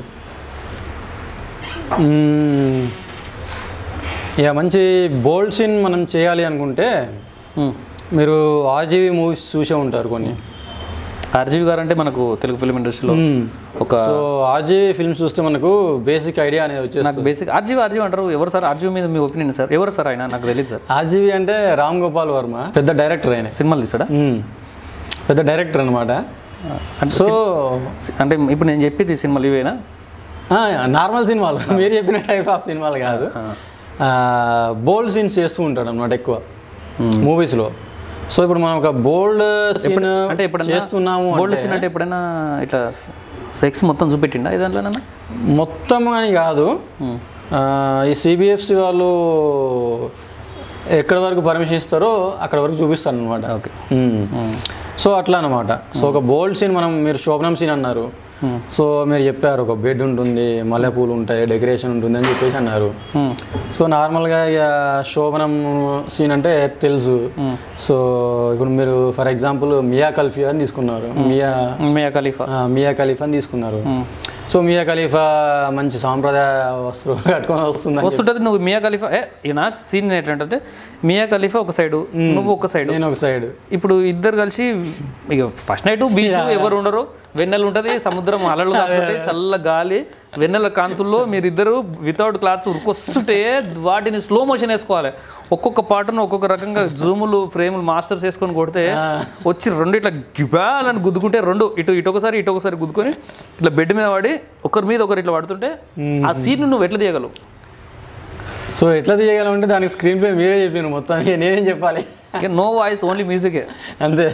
మ్మ్. ఇక మంచి బోల్డ్ సీన్ మనం చేయాలి అనుకుంటే మీరు ఆర్జీవీ మూవీస్ చూసే ఉంటారు కొన్ని ఆర్జీవి గారు అంటే మనకు తెలుగు ఫిల్మ్ ఇండస్ట్రీలో ఒక సో ఆర్జీవీ ఫిల్మ్స్ చూస్తే మనకు బేసిక్ ఐడియా అనేది వచ్చేస్తుంది నాకు బేసిక్ ఆర్జీవి ఆర్జీవి అంటారు ఎవరు సార్ ఆర్జీవి మీద మీ ఒపీనియన్ సార్ ఎవరు సార్ ఆయన నాకు తెలియదు సార్ ఆర్జీవీ అంటే రామ్ గోపాల్ వర్మ పెద్ద డైరెక్టర్ ఆయన సినిమాలు తీసాడా మ్మ్. పెద్ద డైరెక్టర్ అనమాట అంటే సో అంటే ఇప్పుడు నేను చెప్పేది సినిమాలు ఇవేనా నార్మల్ సినిమాలు మీరు చెప్పిన టైప్ ఆఫ్ సినిమాలు కాదు బోల్డ్ సీన్స్ చేస్తూ ఉంటాడు అనమాట ఎక్కువ మూవీస్లో సో ఇప్పుడు మనం ఒక బోల్డ్ సీన్ అంటే ఎప్పుడైనా చేస్తున్నాము బోల్డ్ సీన్ అంటే ఎప్పుడైనా ఇట్లా సెక్స్ మొత్తం చూపెట్టిండా ఈ దాంట్లోనన్నా మొత్తం అని కాదు ఆ, ఈ సిబిఎఫ్సి వాళ్ళు ఎక్కడి వరకు పర్మిషన్ ఇస్తారో అక్కడ వరకు చూపిస్తాను అనమాట ఓకే సో అట్లా అనమాట సో ఒక బోల్డ్ సీన్ మనం మీరు శోభనం సీన్ అన్నారు సో మీరు చెప్పారు ఒక బెడ్ ఉంటుంది మల్లెపూలు ఉంటాయి డెకరేషన్ ఉంటుంది అని చెప్పేసి అన్నారు సో నార్మల్గా ఇక శోభనం సీన్ అంటే తెలుసు సో ఇప్పుడు మీరు ఫర్ ఎగ్జాంపుల్ మియా కల్ఫియా అని తీసుకున్నారు మియా మియా ఖలీఫా ఆ, మియా ఖలీఫా అని తీసుకున్నారు సో మియా ఖలీఫా మంచి సాంప్రదాయ వస్త్రం కట్టుకొని వస్తుందని వస్తుంటుంది నువ్వు మియా ఖలీఫా ఏ ఈయన సీన్ ఎట్లంటే మియా ఖలీఫా ఒక సైడు నువ్వు ఒక సైడు నేను ఒక సైడ్ ఇప్పుడు ఇద్దరు కలిసి ఇక ఫస్ట్ నైట్ బీచ్ ఎవరు ఉండరు వెన్నెల ఉంటుంది సముద్రం అలలు తాకుతాయి చల్ల గాలి వెన్నెల కాంతుల్లో మీరిద్దరు వితౌట్ క్లాత్స్ ఉరుకొస్తుంటే వాటిని స్లో మోషన్ వేసుకోవాలి ఒక్కొక్క పాటను ఒక్కొక్క రకంగా జూములు ఫ్రేములు మాస్టర్స్ వేసుకొని కొడితే వచ్చి రెండు ఇట్లా గిబాలని గుద్దుకుంటే రెండు ఇటు ఇటు ఒకసారి ఇటు ఒకసారి గుద్దుకొని ఇట్లా బెడ్ మీద పడి ఒకరి మీద ఒకరు ఇట్లా పడుతుంటే ఆ సీన్ నువ్వు ఎట్లా తీయగలవు సో ఎట్లా తీయగలమంటే దానికి స్క్రీన్ ప్లే మీరే చెప్పారు మొత్తం ఇక నేనేం చెప్పాలి నో వాయిస్ ఓన్లీ మ్యూజికే అంతే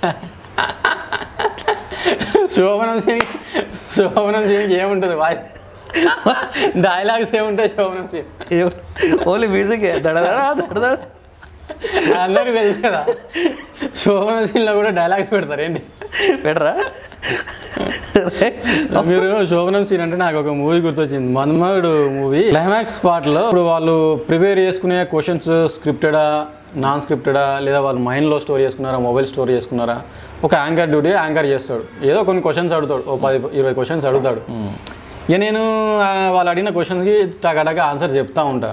శోభనం సీన్ శోభనం సీన్కి ఏముంటుంది వాయిస్ డైలాగ్స్ ఏముంటాయి శోభనం సీన్ ఓన్లీ మ్యూజికే దడదడ దడదడ అందరికీ తెలుసు కదా శోభనం సీన్లో కూడా డైలాగ్స్ పెడతారు ఏంటి పెట్టరా మీరు శోభనం సీన్ అంటే నాకు ఒక మూవీ గుర్తొచ్చింది మన్మధుడు మూవీ క్లైమాక్స్ పార్ట్ లో ఇప్పుడు వాళ్ళు ప్రిపేర్ చేసుకునే క్వశ్చన్స్ స్క్రిప్టెడా నాన్ స్క్రిప్టెడా లేదా వాళ్ళు మైండ్లో స్టోర్ చేసుకున్నారా మొబైల్ స్టోర్ చేసుకున్నారా ఒక యాంకర్ డ్యూటీ యాంకర్ చేస్తాడు ఏదో కొన్ని క్వశ్చన్స్ అడుగుతాడు ఓ పది ఇరవై క్వశ్చన్స్ అడుగుతాడు ఇక నేను ఆ, వాళ్ళు అడిగిన క్వశ్చన్స్కి టగాటగా ఆన్సర్ చెప్తా ఉంటా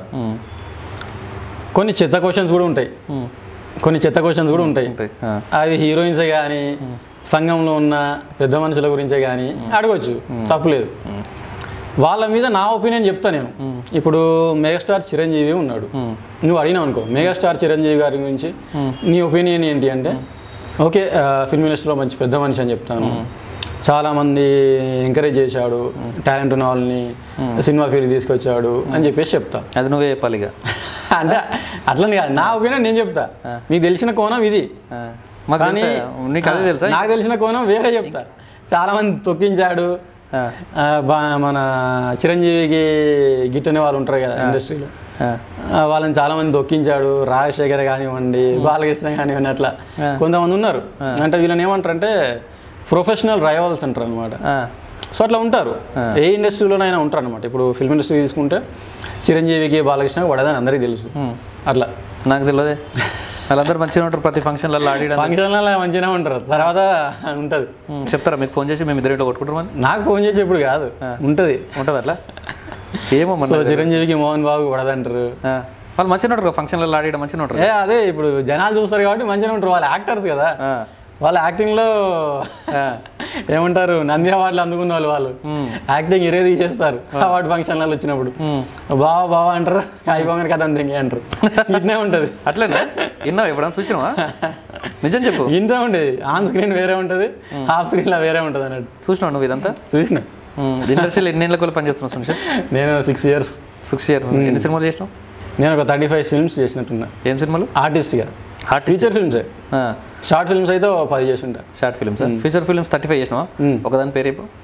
కొన్ని చెత్త క్వశ్చన్స్ కూడా ఉంటాయి కొన్ని చెత్త క్వశ్చన్స్ కూడా ఉంటాయి అవి హీరోయిన్సే కానీ సంఘంలో ఉన్న పెద్ద మనుషుల గురించే కానీ అడగొచ్చు తప్పులేదు వాళ్ళ మీద నా ఒపీనియన్ చెప్తా నేను ఇప్పుడు మెగాస్టార్ చిరంజీవి ఉన్నాడు నువ్వు అడిగినావు అనుకో మెగాస్టార్ చిరంజీవి గారి గురించి నీ ఒపీనియన్ ఏంటి అంటే ఓకే ఫిల్మ్ ఇండస్ట్రీలో మంచి పెద్ద మనిషి అని చెప్తాను చాలామంది ఎంకరేజ్ చేశాడు టాలెంట్ ఉన్న వాళ్ళని సినిమా ఫీల్డ్ తీసుకొచ్చాడు అని చెప్పేసి చెప్తా అది నువ్వే చెప్పాలి ఇక అంటే అట్లని కాదు నా ఒపీనియన్ నేను చెప్తా మీకు తెలిసిన కోణం ఇది ఆ. మాకు కానీ తెలుసా? నీకు అదే తెలుసా నాకు తెలిసిన కోణం వేరే చెప్తా చాలా మంది తొక్కించాడు ఆ. ఆ, బా- మన చిరంజీవికి గిట్టనే వాళ్ళు ఉంటారు కదా ఇండస్ట్రీలో ఆ. ఆ, వాళ్ళని చాలా మంది దొక్కించాడు రాజశేఖర్ కానివ్వండి బాలకృష్ణ కానివ్వండి అట్లా కొంతమంది ఉన్నారు అంటే వీళ్ళని ఏమంటారు అంటే ప్రొఫెషనల్ రైవల్స్ అంటారు అనమాట ఆ. సో అట్లా ఉంటారు ఏ ఇండస్ట్రీలోనైనా ఉంటారు అనమాట ఇప్పుడు ఫిల్మ్ ఇండస్ట్రీ తీసుకుంటే చిరంజీవికి బాలకృష్ణకి పడదని అందరికీ తెలుసు అట్లా నాకు తెలియదే వాళ్ళందరూ మంచిగా ఉంటారు ప్రతి ఫంక్షన్లలో ఆడియడం ఫంక్షన్లలో మంచిగానే ఉంటారు తర్వాత ఉంటుంది చెప్తారా మీకు ఫోన్ చేసి మేము ఇద్దరు ఇట్లా కొట్టుకుంటాం అని నాకు ఫోన్ చేసేప్పుడు కాదు ఉంటుంది ఉంటుంది అట్లా ఏమో మన సో చిరంజీవికి మోహన్ బాబు పడదంటారు ఆ. వాళ్ళు మంచిగా ఉంటారు ఫంక్షన్లలో ఆడియడం మంచిగా ఉంటారు ఏ అదే ఇప్పుడు జనాలు చూస్తారు కాబట్టి మంచిగా ఉంటారు వాళ్ళు యాక్టర్స్ కదా ఆ. వాళ్ళ యాక్టింగ్లో ఆ. ఏమంటారు నంది అవార్డులు అందుకున్న వాళ్ళు వాళ్ళు యాక్టింగ్ ఇరే తీసేస్తారు అవార్డు ఫంక్షన్లలో వచ్చినప్పుడు బావా బావా అంటారు అయిపోగానే కథ అంతే అంటారు ఇట్నే ఉంటుంది అట్లేనా విన్నావు ఎప్పుడన్నా చూసినావా నిజం చెప్పు ఇంతే ఉండేది ఆన్ స్క్రీన్ వేరే ఉంటుంది హాఫ్ స్క్రీన్లో వేరే ఉంటుంది అన్నట్టు చూసినావు నువ్వు ఇదంతా చూసిన ఇండస్ట్రీలో ఎన్ని ఏళ్ళ కూడా పనిచేస్తున్నావు సునిష్ నేను సిక్స్ ఇయర్స్ సిక్స్ ఇయర్ ఎన్ని సినిమాలు చేసినావు నేను ఒక థర్టీ ఫైవ్ ఫిల్మ్స్ చేసినట్టున్నా ఏం సినిమాలు ఆర్టిస్ట్గా artist feature films short films అయితే ఓ పది చేసింటా short films feature films thirty five చేసినావా ఒకదాని పేరు చెప్పు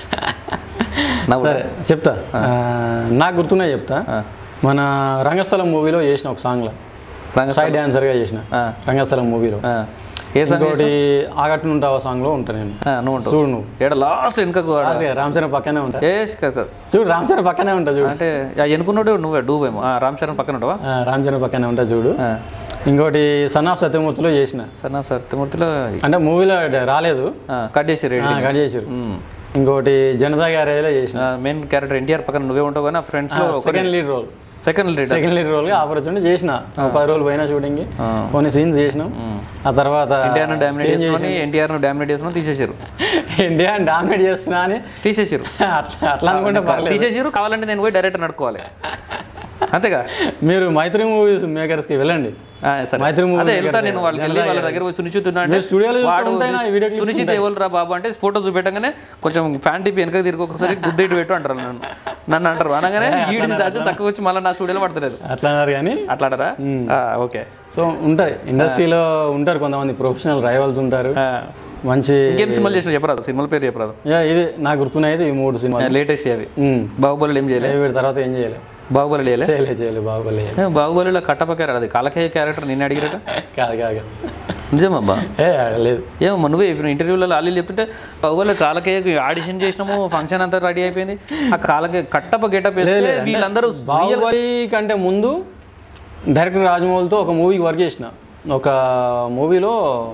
నా సరే చెప్తా ఆ, నాకు గుర్తున్నాయి చెప్తా ఆ. మన రంగస్థలం మూవీలో చేసిన ఒక సాంగ్లో రంగస్థలం. సైడ్ డాన్సర్గా చేసిన ఆ. రంగస్థలం మూవీలో ఆ. ఏ సాంగ్ ఇంకోటి ఆగట్టు ఉంటావా సాంగ్లో ఉంటా నేను ఆ, నువ్వు ఉంటావు చూడు నువ్వు ఏడ లాస్ట్ వెనుకకు వాడు. లాస్ట్గా రామ్ చరణ్ పక్కనే ఉంటా ఏ కాదు. చూడు రామ్ చరణ్ పక్కనే ఉంటా చూడు అంటే ఆ ఎనుకున్నాడు నువ్వే డూబేమో ఆ, రామ్ చరణ్ పక్కన ఉంటావా ఆ, రామ్ చరణ్ పక్కనే ఉంటా చూడు ఆ. ఇంకోటి సన్ ఆఫ్ సత్యమూర్తిలో చేసిన సన్న సత్యమూర్తిలో అంటే మూవీలో రాలేదు ఆ, కట్ చేసి రెడీ ఆ, కట్ చేసారు ఇంకోటి జనతా గ్యారేజ్లో చేసిన మెయిన్ క్యారెక్టర్ ఎన్టీఆర్ పక్కన నువ్వే ఉంటావు కానీ ఆ ఫ్రెండ్స్ లో second lead role second leader second lead రోల్గా ఆఫర్ వచ్చింది చేసిన ఒక పది రోజులు పోయినా షూటింగ్ కొన్ని సీన్స్ చేసినాం ఆ తర్వాత ఎన్టీఆర్ ను డామినేట్ చేసుకొని ఎన్టీఆర్ ను డామినేట్ చేసుకొని తీసేసారు ఇండియా డామినేట్ చేస్తున్నా అని తీసేసారు అట్లా అట్లా అనుకుంటే పర్లేదు తీసేసారు కావాలంటే నేను పోయి డైరెక్టర్ నడుకోవాలి అంతేగా మీరు మైత్రి మూవీస్ మేకర్స్కి వెళ్ళండి ఆ, సరే మైత్రి మూవీ అదే వెళ్తా నేను వాళ్ళకి వెళ్ళి వాళ్ళ దగ్గర పోయి సునిశ్చిత్ ఉన్నా అంటే మీరు స్టూడియోలో చూస్తే వాడు ఉంటాయి నా వీడియో క్లిప్స్ సునిశ్చిత్ ఎవరు రా బాబు అంటే ఫోటో చూపెట్టగానే కొంచెం ప్యాంట్ ఇప్పి వెనక తిరిగి ఒకసారి గుద్ద ఇటు పెట్టు అంటారు నన్ను నన్ను అంటారు అనగానే ఈడి దాటి తక్కువ వచ్చి మళ్ళీ నా స్టూడియోలో పడతలేదు అట్లా అన్నారు కానీ అట్లా అంటారా ఆ, ఓకే సో ఉంటాయి ఇండస్ట్రీలో ఉంటారు కొంతమంది ప్రొఫెషనల్ రైవల్స్ ఉంటారు ఆ, మంచి ఇంకేం సినిమాలు చేసిన చెప్పరాదు సినిమాల పేరు చెప్పరాదు యా ఇది నాకు గుర్తున్నాయి ఈ మూడు సినిమాలు లేటెస్ట్ అవి ఉమ్. బాహుబలి ఏం చేయలే వీటి తర్వాత ఏం చేయలే బాహుబలి చేయలే చేయలే చేయలే బాహుబలి ఏ, బాహుబలిలో కట్టప క్యారెక్టర్ అది కాలకేయ క్యారెక్టర్ నిన్న అడిగిరట కాదు కాదు నిజమబ్బా ఏ లేదు ఏమో నువ్వే ఇప్పుడు ఇంటర్వ్యూలో లాలి చెప్తుంటే బాహుబలి కాలకేయకి ఆడిషన్ చేసినాము ఫంక్షన్ అంతా రెడీ అయిపోయింది ఆ కాలకే కట్టప గెటప్ వేస్తే వీళ్ళందరూ బాహుబలి కంటే ముందు డైరెక్టర్ రాజమౌళితో ఒక మూవీకి వర్క్ చేసిన ఒక మూవీలో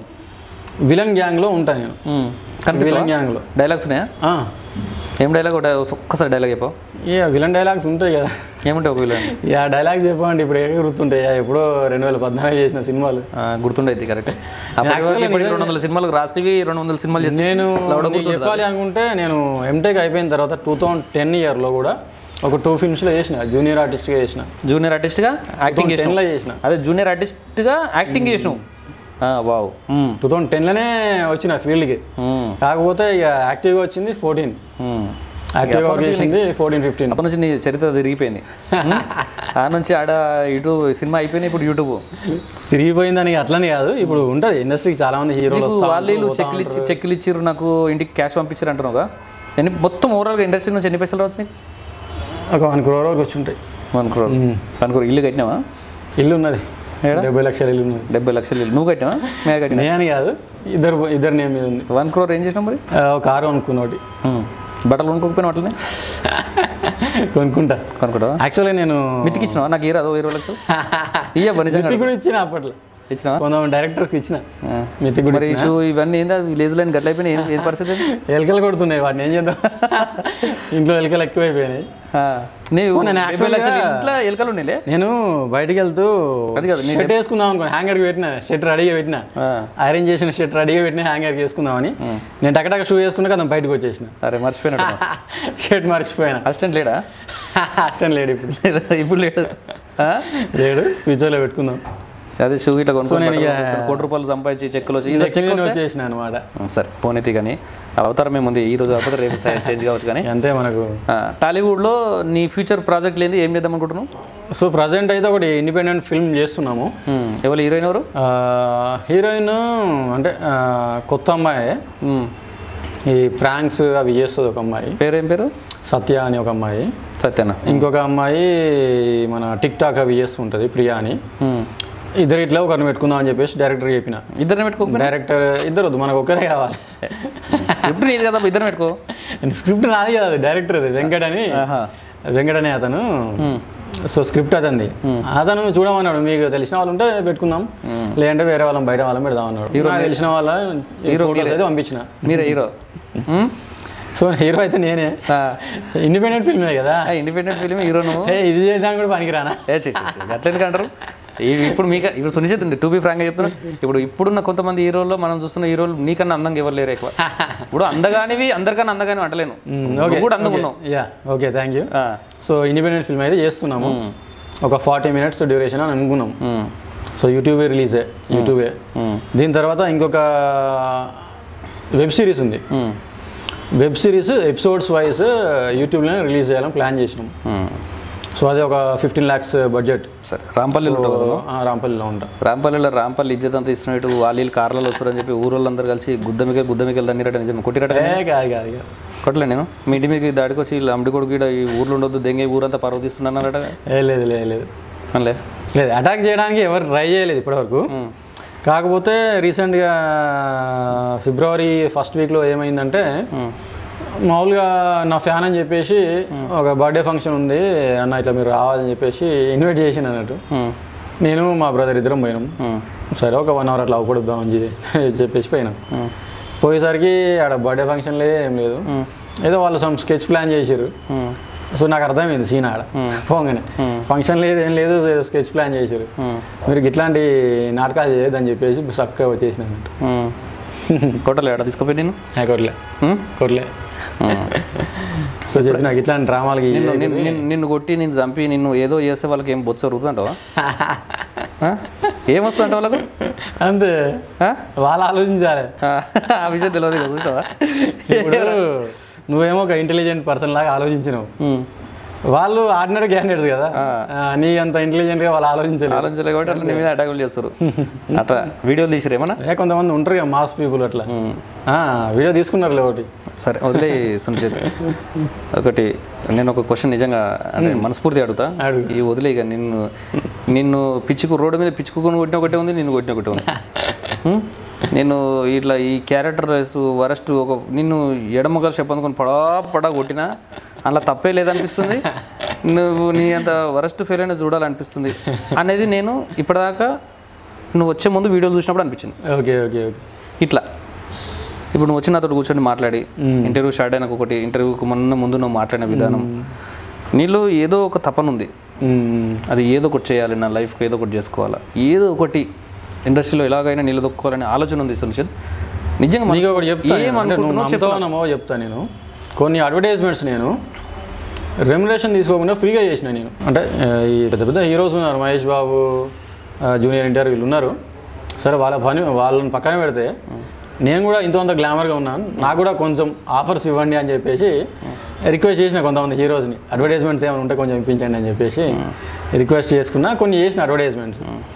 విలన్ గ్యాంగ్లో ఉంటాను నేను ఉమ్, కనిపిస్తావా విలన్ గ్యాంగ్లో డైలాగ్స్ ఉన్నాయా ఏం డైలాగ్ ఒకటి ఒక్కసారి డైలాగ్ చెప్పావు ఇక విలన్ డైలాగ్స్ ఉంటాయి కదా ఏముంటాయి ఒక విలన్ ఇక ఆ డైలాగ్స్ చెప్పండి ఇప్పుడు ఏమి గుర్తుంటాయి ఎప్పుడో రెండు వేల పద్నాలుగు చేసిన సినిమాలు గుర్తుండేది కరెక్ట్ అప్పటి వరకు ఇప్పటికి రెండు వందల సినిమాలు రాస్తేవి రెండు వందల సినిమాలు చేసి నేను నీకు చెప్పాలి అనుకుంటే నేను ఎంటెక్ అయిపోయిన తర్వాత టూ థౌజండ్ టెన్ ఇయర్లో కూడా ఒక టూ ఫిల్మ్స్లో చేసిన జూనియర్ ఆర్టిస్ట్గా చేసిన జూనియర్ ఆర్టిస్ట్గా యాక్టింగ్ చేసినావు టెన్లో చేసిన అదే జూనియర్ ఆర్టిస్ట్గా యాక్టింగ్ చేసినావు ఆ, వావ్ ఉమ్, టూ థౌజండ్ టెన్లోనే వచ్చిన ఫీల్డ్కి ఉమ్, కాకపోతే ఇక యాక్టివ్గా వచ్చింది ఫోర్టీన్ ఉమ్. యాక్టివ్గా వర్క్ చేసింది ఫోర్టీన్ ఫిఫ్టీన్ అప్పటి నుంచి నీ చరిత్ర తిరిగిపోయింది ఉమ్, ఆ నుంచి ఆడ ఇటు సినిమా అయిపోయింది ఇప్పుడు యూట్యూబ్ చిరిగిపోయిందని అట్లని కాదు ఇప్పుడు ఉంటుంది ఇండస్ట్రీకి చాలా మంది హీరోలు నీకు వస్తారు వాళ్ళు వీళ్ళు చెక్కులు ఇచ్చి చెక్కులు ఇచ్చిర్రు నాకు ఇంటికి క్యాష్ పంపించారు అంటున్నావుగా ఎన్ని మొత్తం ఓవరాల్గా ఇండస్ట్రీ నుంచి ఎన్ని పైసలు రావచ్చు నీకు ఒక వన్ క్రోర్ వరకు వచ్చి ఉంటాయి వన్ క్రోర్ వన్ క్రోర్ ఇల్లు కట్టినావా ఇల్లు ఉన్నది ఏడ? డెబ్బై లక్షల ఇల్లు ఉన్నది డెబ్బై లక్షలు ఇల్లు నువ్వు కట్టినావా మే కట్టినా నేను కాదు ఇద్దరు ఇద్దరు నేమ్ మీద ఉంది వన్ క్రోర్ ఏం చేసినావు మరి ఆ, ఒక కారు అనుకున్నోటి ఉమ్. బట్టలు కొనుక్కోకపోయినా వాటిని కొనుక్కుంటా కొనుక్కుంటావా యాక్చువల్లీ నేను మితికి ఇచ్చినావా నాకు ఇరా అదో ఇరవై లక్షలు ఇయ్య నిజంగా మితి కూడా ఇచ్చిన అప్పట్లో ఇచ్చినావా కొంతమంది డైరెక్టర్కి ఇచ్చిన ఆ. మితి కూడా మరి ఇష్యూ ఇవన్నీ ఏందా విలేజ్ లైన్ గట్ల అయిపోయినాయి ఏం- ఏం పరిస్థితి ఎలకలు కొడుతున్నాయి వాటిని ఏం చేద్దాం ఇంట్లో ఎలకలు ఎక్కువైపోయినాయి ఆ. నీవు నేను డెబ్బై actually లక్షలు గా- ఇంట్లో ఎలకలు ఉన్నాయిలే నేను బయటికి వెళ్తూ అది కాదు, నీ షర్ట్ వేసుకుందాం అనుకో హ్యాంగర్కి పెట్టిన షర్ట్ రెడీగా పెట్టిన ఆ. అరేంజ్ చేసిన షర్ట్ రెడీగా పెట్టిన హ్యాంగర్కి వేసుకుందామని నేను టకటక షూ వేసుకున్నా కదా బయటకు వచ్చేసిన అరే మర్చిపోయినట్టు షర్ట్ మర్చిపోయినా అసిస్టెంట్ లేడా అష్టం లేడు ఇప్పుడు ఇప్పుడు లేడు ఆ? లేడు ఫ్యూచర్లో పెట్టుకుందాం అదే షూ ఇట్లా కొనుక్కొని నేను ఇక- బట్టలు కోటి రూపాయలు సంపాదించి చెక్కులు వచ్చి ఇదే చెక్ నేను వచ్చేసిన అనమాట సరే పోనీతి కానీ అవతారం ఏముంది ఈ రోజు కాకపోతే రేపు చేంజ్ కావచ్చు కానీ అంతే మనకు ఆ, టాలీవుడ్లో నీ ఫ్యూచర్ ప్రాజెక్ట్ లేని ఏం చేద్దాం అనుకుంటున్నావు సో ప్రజెంట్ అయితే ఒకటి ఇండిపెండెంట్ ఫిల్మ్ చేస్తున్నాము ఉమ్, ఎవరు హీరోయిన్ ఎవరు ఆ, హీరోయిన్ అంటే ఆ, కొత్త అమ్మాయి ఉమ్, ఈ ప్రాంక్స్ అవి చేస్తుంది ఒక అమ్మాయి పేరు ఏం పేరు సత్య అని ఒక అమ్మాయి సత్యనా ఇంకొక అమ్మాయి మన టిక్ టాక్ అవి చేస్తుంటుంది ప్రియా అని ఉమ్. ఇద్దరు ఇట్లా ఒకరిని పెట్టుకుందాం అని చెప్పేసి డైరెక్టర్ చెప్పిన ఇద్దరిని పెట్టుకో డైరెక్టర్ ఇద్దరు వద్దు మనకు ఒకరే కావాలి ఇప్పుడు నీది కదా ఇద్దరిని పెట్టుకో స్క్రిప్ట్ నాది కాదు డైరెక్టర్ అది వెంకట్ అని ఆహా. వెంకట్ అనే అతను ఉమ్, సో స్క్రిప్ట్ అతనిది అతను చూడమన్నాడు మీకు తెలిసిన వాళ్ళు ఉంటే పెట్టుకుందాం లేదంటే వేరే వాళ్ళని బయట వాళ్ళని పెడదాం అన్నాడు నాకు తెలిసిన వాళ్ళ ఫోటోస్ అయితే పంపించిన మీరే హీరో ఉమ్? సో హీరో అయితే నేనే ఆ, ఇండిపెండెంట్ ఫిల్మే కదా ఆ, ఇండిపెండెంట్ ఫిలిం హీరో నువ్వు ఏ ఇది చేయడానికి కూడా పనికిరానా ఏ చి అట్లెందుకు అంటారు ఇవి ఇప్పుడు మీకు ఇప్పుడు సునిశ్చిత్ ఉంది టూ బీ ఫ్రాంక్గా చెప్తున్నా ఇప్పుడు ఇప్పుడున్న కొంతమంది హీరోల్లో మనం చూస్తున్న హీరోలు నీకన్నా అందంగా ఎవరు లేరు ఎక్కువ ఇప్పుడు అందగానివి అందరికన్నా అందగాని అంటలేను నువ్వు కూడా అందంగా ఉన్నావు యా ఓకే థ్యాంక్ యూ ఆ, సో ఇండిపెండెంట్ ఫిల్మ్ అయితే చేస్తున్నాము ఒక ఫార్టీ మినిట్స్ డ్యూరేషన్ అని అనుకున్నాం ఉమ్, సో యూట్యూబే రిలీజే యూట్యూబే ఉమ్, దీని తర్వాత ఇంకొక వెబ్ సిరీస్ ఉంది um, web series episodes wise యూట్యూబ్లోనే రిలీజ్ చేయాలని ప్లాన్ చేసినాం ఉమ్. సో అది ఒక ఫిఫ్టీన్ ల్యాక్స్ బడ్జెట్ సరే రాంపల్లిలో ఉంటావు కదా? రాంపల్లిలో ఉంటా రాంపల్లిలో రాంపల్లి ఇజ్జత్ అంతా ఇస్తున్నట్టు వాళ్ళు కార్లలో వస్తారని చెప్పి ఊరోళ్ళందరూ కలిసి గుద్దమికి గుద్దమికి తన్నిరట నిజం కొట్టిరట ఏ కాదు కాదు కాదు కొట్టలే నేను మీ ఇంటి మీకు దాడికి వచ్చి వీళ్ళు అమ్మడి కొడుకు ఈడ ఈ ఊర్లో ఉండొద్దు దెంగే ఊరంతా పరువు తీస్తున్నారట ఏ లేదు లేదు లేదు అనలే లేదు అటాక్ చేయడానికి ఎవరు ట్రై చేయలేదు ఇప్పటివరకు కాకపోతే రీసెంట్గా ఫిబ్రవరి ఫస్ట్ వీక్లో ఏమైందంటే మామూలుగా నా ఫ్యాన్ అని చెప్పేసి ఒక బర్త్డే ఫంక్షన్ ఉంది అన్న ఇట్లా మీరు రావాలని చెప్పేసి ఇన్వైట్ చేసిన అన్నట్టు నేను మా బ్రదర్ ఇద్దరం పోయినాం సరే ఒక వన్ అవర్ అట్లా అవకూడదామని చెప్పి- చెప్పేసి పోయినాం పోయేసరికి ఆడ బర్త్డే ఫంక్షన్ లేదు ఏం లేదు ఏదో వాళ్ళు సమ్ స్కెచ్ ప్లాన్ చేసారు సో నాకు అర్థమైంది సీన్ ఆడ పోగానే ఫంక్షన్ లేదు ఏం లేదు ఏదో స్కెచ్ ప్లాన్ చేసారు మీరు ఇట్లాంటి నాటకాలు చేయొద్దని చెప్పేసి చక్కగా వచ్చేసిన అన్నట్టు కొట్టలే ఆడ తీసుకుపోయి నేను ఏ కొట్లే కొట్లే సో చెప్పి నాకు ఇట్లాంటి డ్రామాలకి నిన్ను నిన్ను- నిన్ను- నిన్ను కొట్టి నిన్ను చంపి నిన్ను ఏదో చేస్తే వాళ్ళకి ఏం బొచ్చ రుతుందంటావా ఏమొస్తుందంట వాళ్ళకు అంతే ఆ? వాళ్ళు ఆలోచించాలి ఆ, ఆ విషయం తెలియదు కదా, చూసావా ఇప్పుడు నువ్వేమో ఒక ఇంటెలిజెంట్ పర్సన్ లాగా ఆలోచించినావు ఉమ్. వాళ్ళు ఆర్డినరీ క్యాండిడేట్స్ కదా ఆ, నీ అంత ఇంటెలిజెంట్గా వాళ్ళు ఆలోచించలేదు ఆలోచించలే కాబట్టి అట్లా నీ మీద అటాకులు చేస్తారు అట్లా వీడియోలు తీసిరు ఏమన్నా ఏ కొంతమంది ఉంటారు కదా మాస్ పీపుల్ అట్లా ఆ, వీడియో తీసుకున్నారులే ఒకటి సరే వదిలే సునిశ్చిత్ ఒకటి నేను ఒక క్వశ్చన్ నిజంగా అంటే మనస్ఫూర్తి అడుగుతా అడుగు. ఈ వదిలే ఇక నిన్ను నిన్ను పిచ్చుకు రోడ్డు మీద పిచ్చుకుని కొట్టిన ఒకటే ఉంది నిన్ను కొట్టిన ఒకటే ఉంది హ్మ్? నేను ఇట్లా ఈ క్యారెక్టర్ వరస్ట్ ఒక నిన్ను ఎడమగలు చెప్పనుకొని పడా పడా కొట్టినా అలా తప్పే లేదనిపిస్తుంది నువ్వు నీ అంత వరస్ట్ ఫెయిల్ అయినా చూడాలనిపిస్తుంది అనేది నేను ఇప్పటిదాకా నువ్వు వచ్చే ముందు వీడియోలు చూసినప్పుడు అనిపించింది ఓకే ఓకే ఓకే ఇట్లా ఇప్పుడు నువ్వు వచ్చి నాతో కూర్చొని మాట్లాడి ఇంటర్వ్యూ స్టార్ట్ అయినాక ఒకటి ఇంటర్వ్యూకి మొన్న ముందు నువ్వు మాట్లాడిన విధానం నీలో ఏదో ఒక తపన ఉంది మ్మ్. అది ఏదో ఒకటి చేయాలి నా లైఫ్కి ఏదో ఒకటి చేసుకోవాలా ఏదో ఒకటి ఇండస్ట్రీలో ఎలాగైనా నిలదొక్కోవాలనే ఆలోచన ఉంది సునిశ్చిత్ నిజంగా నీకు ఒకటి చెప్తా ఏం నేను. అంటే నువ్వు అనుకుంటున్నావు నమ్ముతావనమో చెప్తా నేను కొన్ని అడ్వర్టైజ్మెంట్స్ నేను రెమ్యునరేషన్ తీసుకోకుండా ఫ్రీగా చేసిన నేను అంటే ఆ, ఈ పెద్ద పెద్ద హీరోస్ ఉన్నారు మహేష్ బాబు ఆ, జూనియర్ ఎన్టీఆర్ వీళ్ళు ఉన్నారు సరే వాళ్ళ పని వాళ్ళని పక్కన పెడితే నేను కూడా ఇంత గ్లామర్గా ఉన్నాను నాకు కూడా కొంచెం ఆఫర్స్ ఇవ్వండి అని చెప్పేసి రిక్వెస్ట్ చేసిన కొంతమంది హీరోస్ని అడ్వర్టైజ్మెంట్స్ ఏమైనా ఉంటే కొంచెం ఇప్పించండి అని చెప్పేసి రిక్వెస్ట్ చేసుకున్నా కొన్ని చేసిన అడ్వర్టైజ్మెంట్స్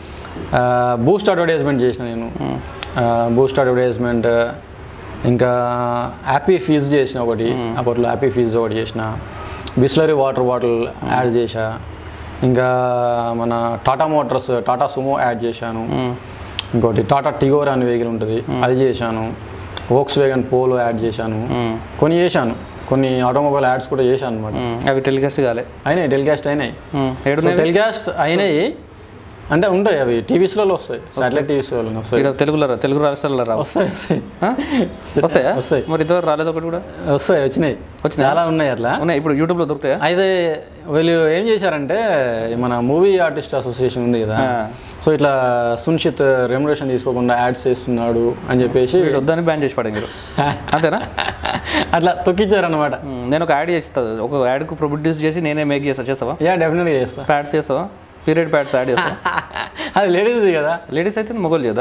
బూస్ట్ అడ్వర్టైజ్మెంట్ చేసిన నేను బూస్ట్ అడ్వర్టైజ్మెంట్ ఇంకా హ్యాపీ ఫీజ్ చేసిన ఒకటి అప్పట్లో హ్యాపీ ఫీజ్ ఒకటి చేసిన బిస్లరీ వాటర్ బాటిల్ యాడ్ చేశా ఇంకా మన టాటా మోటార్స్ టాటా సుమో యాడ్ చేశాను ఇంకోటి టాటా టిగోర్ అనే వెహికల్ ఉంటుంది అది చేశాను వోక్స్ వేగన్ పోలో యాడ్ చేశాను కొన్ని చేశాను కొన్ని ఆటోమొబైల్ యాడ్స్ కూడా చేశాను అనమాట అవి టెలికాస్ట్ కాలే అయినాయి టెలికాస్ట్ అయినాయి ఏడు సో టెలికాస్ట్ అయినాయి అంటే ఉంటాయి అవి టీవీస్లలో వస్తాయి సాటిలైట్ టీవీస్లో వస్తాయి ఇక్కడ తెలుగులో రా- తెలుగు రాష్ట్రాల్లో రావు వస్తాయి వస్తాయి ఆ? వస్తాయా వస్తాయి. మరి ఇంతవరకు రాలేదు ఒకటి కూడా వస్తాయి వచ్చినాయి చాలా ఉన్నాయి అట్లా ఉన్నాయి ఇప్పుడు యూట్యూబ్లో దొరుకుతాయా అయితే వీళ్ళు ఏం చేశారంటే మన మూవీ ఆర్టిస్ట్ అసోసియేషన్ ఉంది కదా ఆ. సో ఇట్లా సున్షిత్ రెమ్యురేషన్ తీసుకోకుండా యాడ్స్ చేస్తున్నాడు అని చెప్పేసి వీడు వద్దని బ్యాన్ చేసి పడే మీరు అంతేనా అట్లా తొక్కిచ్చారనమాట ఉమ్, నేను ఒక యాడ్ చేస్తా ఒక యాడ్కు ప్రొడ్యూస్ చేసి నేనే మేక్ చేస్తా చేస్తావా యా డెఫినెట్గా చేస్తా ప్యాడ్స్ చేస్తావా పీరియడ్ ప్యాడ్స్ యాడ్ చేస్తావా అది లేడీస్ది కదా లేడీస్ అయితే మొగలు చేద్దా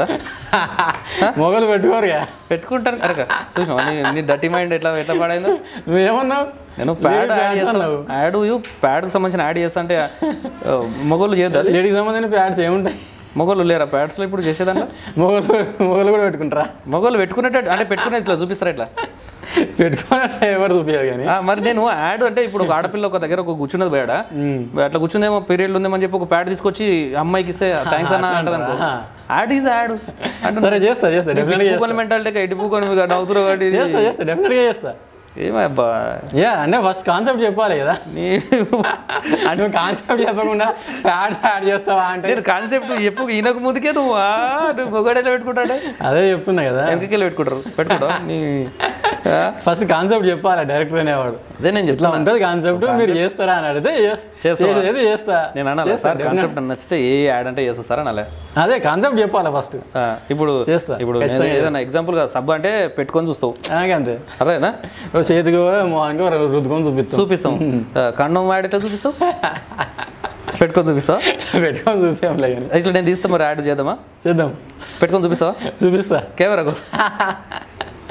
మొగలు పెట్టుకోరుగా పెట్టుకుంటాను అరక చూసినావా నీ నీ డర్టీ మైండ్ ఎట్లా ఎట్లా పాడైందో నువ్వేమన్నావు నేను ప్యాడ్ Lady యాడ్ pads చేస్తాను అన్నావు. యాడ్ ప్యాడ్కి సంబంధించిన యాడ్ చేస్తా అంటే మొగలు చేయొద్దా లేడీకి సంబంధించిన ప్యాడ్స్ ఏముంటాయి మొగలు లేరా ప్యాడ్స్లో ఇప్పుడు చేసేదాంట్లో మొగలు మొగలు కూడా పెట్టుకుంటారా మొగలు పెట్టుకునేటట్టు అంటే పెట్టుకునే ఇట్లా చూపిస్తారా ఇట్లా పెట్టుకున్నట్టు ఎవరు చూపించారు కానీ ఆ, మరి నేను యాడ్ అంటే ఇప్పుడు ఒక ఆడపిల్ల ఒక దగ్గర ఒక కూర్చున్నది బేడ అట్లా కూర్చుందేమో పీరియడ్ ఉందేమని చెప్పి ఒక ప్యాడ్ తీసుకొచ్చి అమ్మాయికి ఇస్తే థ్యాంక్స్ అన్న అంటది అనుకో యాడ్ ఈజ్ యాడ్ అంటే సరే చేస్తా చేస్తా డెఫినెట్గా చేస్తా మెంటాలిటీ ఇటుపుకొని నవ్వుతురు కాబట్టి ఇది- చేస్తా చేస్తా డెఫినెట్గా చేస్తా ఏమబ్బా యా అంటే ఫస్ట్ కాన్సెప్ట్ చెప్పాలి కదా నీ అంటే నువ్వు కాన్సెప్ట్ చెప్పకుండా ప్యాడ్స్ యాడ్ చేస్తావా అంటే నేను కాన్సెప్ట్ చెప్పు ఈయనకు ముందుకే నువ్వు ఆ, నువ్వు మొగడేలా పెట్టుకుంటాడే అదే చెప్తున్నా కదా వెనకకెళ్ళి పెట్టుకుంటారు పెట్టుకుంటావు నీ ఆ, ఫస్ట్ కాన్సెప్ట్ చెప్పాలి డైరెక్టర్ అనేవాడు అదే నేను ఇట్లా చెప్తున్నా ఉంటుంది కాన్సెప్ట్ మీరు చేస్తారా అని అడిగితే yes. చేస్తావా? చేసేది చేస్తా నేను అనాలి చేస్తా, సార్ definitely. కాన్సెప్ట్ నచ్చితే ఏ యాడ్ అంటే చేస్తా సార్ అనాలే అదే కాన్సెప్ట్ చెప్పాలి ఫస్ట్ ఆ, ఇప్పుడు చేస్తా. ఇప్పుడు నేను ఖచ్చితంగా ఏదైనా ఎగ్జాంపుల్ గా సబ్ అంటే పెట్టుకొని చూస్తావు అంతే అదేనా ఓ చేతికి మొహానికి ఓ రుద్దుకొని చూపిస్తాం చూపిస్తాం ఆ, కండం యాడ్ ఎట్లా చూపిస్తావు పెట్టుకొని చూపిస్తావా పెట్టుకొని చూపించాంలే కానీ ఇట్లా నేను తీస్తా మరి యాడ్ చేద్దామా చేద్దాం పెట్టుకొని చూపిస్తావా చూపిస్తా కెమెరాకు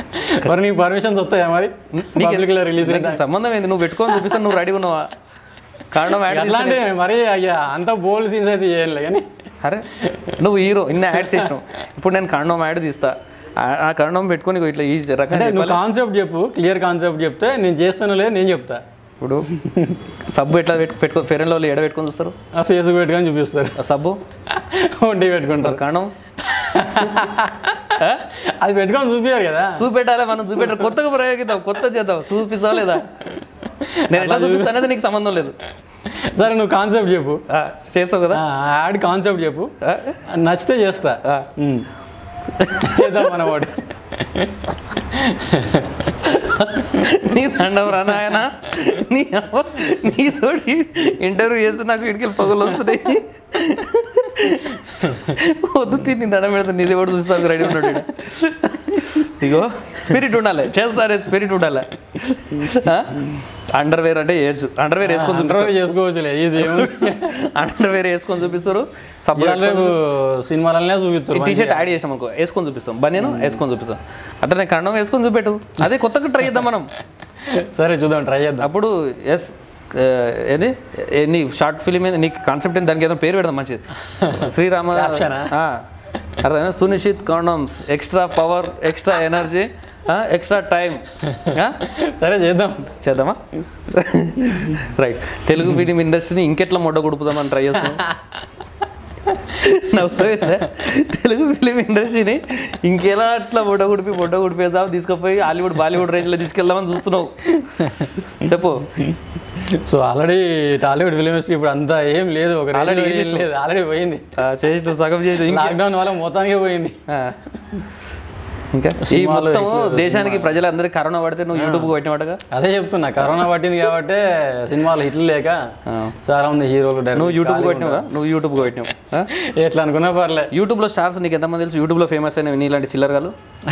మరి నీకు పర్మిషన్స్ వస్తాయా మరి పబ్లిక్ లో రిలీజ్ నీకు సంబంధం ఏంది నువ్వు పెట్టుకొని చూపిస్తా నువ్వు రెడీ ఉన్నావా కాండం యాడ్ అట్లాంటి మరి అయ్యా అంత బోల్డ్ సీన్స్ అయితే చేయలే కానీ అరే నువ్వు హీరో ఇన్ని యాడ్ చేసినావు ఇప్పుడు నేను కాండం యాడ్ తీస్తా ఆ- ఆ కాండం పెట్టుకొని ఇగో ఇట్లా ఈ రకంగా అంటే నువ్వు కాన్సెప్ట్ చెప్పు క్లియర్ కాన్సెప్ట్ చెప్తే నేను చేస్తాను లేదు నేను చెప్తా ఇప్పుడు సబ్బు ఎట్లా పెట్టు పెట్టుకో ఫెయిర్ అండ్ లవ్లీ ఎడ పెట్టుకొని చూస్తారు ఆ ఫేస్ పెట్టుకొని చూపిస్తారు ఆ సబ్బు వండి పెట్టుకుంటారు కాండం అది పెట్టుకొని చూపించారు కదా చూపెట్టాలి మనం చూపెట్టాలి కొత్తగా ప్రయోగిద్దాం కొత్త చేద్దాం చూపిస్తావా లేదా నేను ఎట్లా చూపిస్తాను అనేది నీకు సంబంధం లేదు సరే నువ్వు కాన్సెప్ట్ చెప్పు ఆ, చేస్తావు కదా యాడ్ కాన్సెప్ట్ చెప్పు ఆ, నచ్చితే చేస్తా ఆ. ఉమ్. చేద్దాం మన వాడు నీ దండం రా నాయన నీ అవ్వ నీతోటి ఇంటర్వ్యూ చేస్తే నాకు ఇడికి పగులు వస్తున్నాయి వద్దు తిని దండం పెడతా నీది కూడా చూస్తాను రెడీ ఉన్నాడు ఈడ. ఇగో స్పిరిట్ ఉండాలి చేస్తారే స్పిరిట్ ఉండాలి అండర్ వేర్ అంటే ఏజ్ అండర్ వేర్ వేసుకొని చూపిస్తారు ఇంటర్వ్యూ చేసుకోవచ్చులే ఈజీ అండర్ వేర్ వేసుకొని చూపిస్తారు సబ్బు ఇవాళ రేపు సినిమాలనే చూపిస్తారు టీ షర్ట్ యాడ్ చేసాం అనుకో వేసుకొని చూపిస్తాం బనీను వేసుకొని చూపిస్తాం అంటే నేను కండం వేసుకొని చూపెట్టు అదే కొత్తగా ట్రై చేద్దాం మనం సరే చూద్దాం ట్రై చేద్దాం అప్పుడు ఎస్ ఏది ఏ, నీ షార్ట్ ఫిలిం ఏది నీకు కాన్సెప్ట్ ఏంది దానికి ఏదో పేరు పెడదాం మంచిది శ్రీరామ Caption ఆ? ఆ, అర్థమైనా Sunishchit condoms extra power extra energy extra time సరే చేద్దాం చేద్దామా రైట్ తెలుగు ఫిలిం ఇండస్ట్రీని ఇంకెట్లా మొడ్డ కొడుపుదామని ట్రై చేస్తాం నవ్వుతుందా తెలుగు ఫిలిం ఇండస్ట్రీని ఇంకెలా అట్లా మొడ్డ కొడిపి మొడ్డ కొడిపేద్దాం తీసుకుపోయి హాలీవుడ్ బాలీవుడ్ రేంజ్లో తీసుకెళ్దామని చూస్తున్నావు చెప్పు so already Tollywood film industry ఇప్పుడు అంతా ఏం లేదు ఒక Already ఆల్రెడీ ఏం చేసేసాం. లేదు ఆల్రెడీ పోయింది ఆ, చేసి నువ్వు సగం చేసి ఇంకా లాక్డౌన్ వల్ల మొత్తానికే పోయింది ఆ. ఇంకా ఈ సినిమాలు మొత్తం ఇట్లా దేశానికి ప్రజలందరికీ కరోనా పడితే నువ్వు యూట్యూబ్కి పెట్టినట్టుగా అదే చెప్తున్నా కరోనా పట్టింది కాబట్టి సినిమాలు హిట్లు లేక చాలా మంది హీరోలు నువ్వు డైరెక్ట్ యూట్యూబ్కి పెట్టినావా నువ్వు యూట్యూబ్కి పెట్టినావు ఆ? ఎట్లా అనుకున్నా పర్లే యూట్యూబ్లో స్టార్స్ నీకు ఎంతమంది తెలుసు యూట్యూబ్లో ఫేమస్ అయిన నీలాంటి చిల్లరగాలు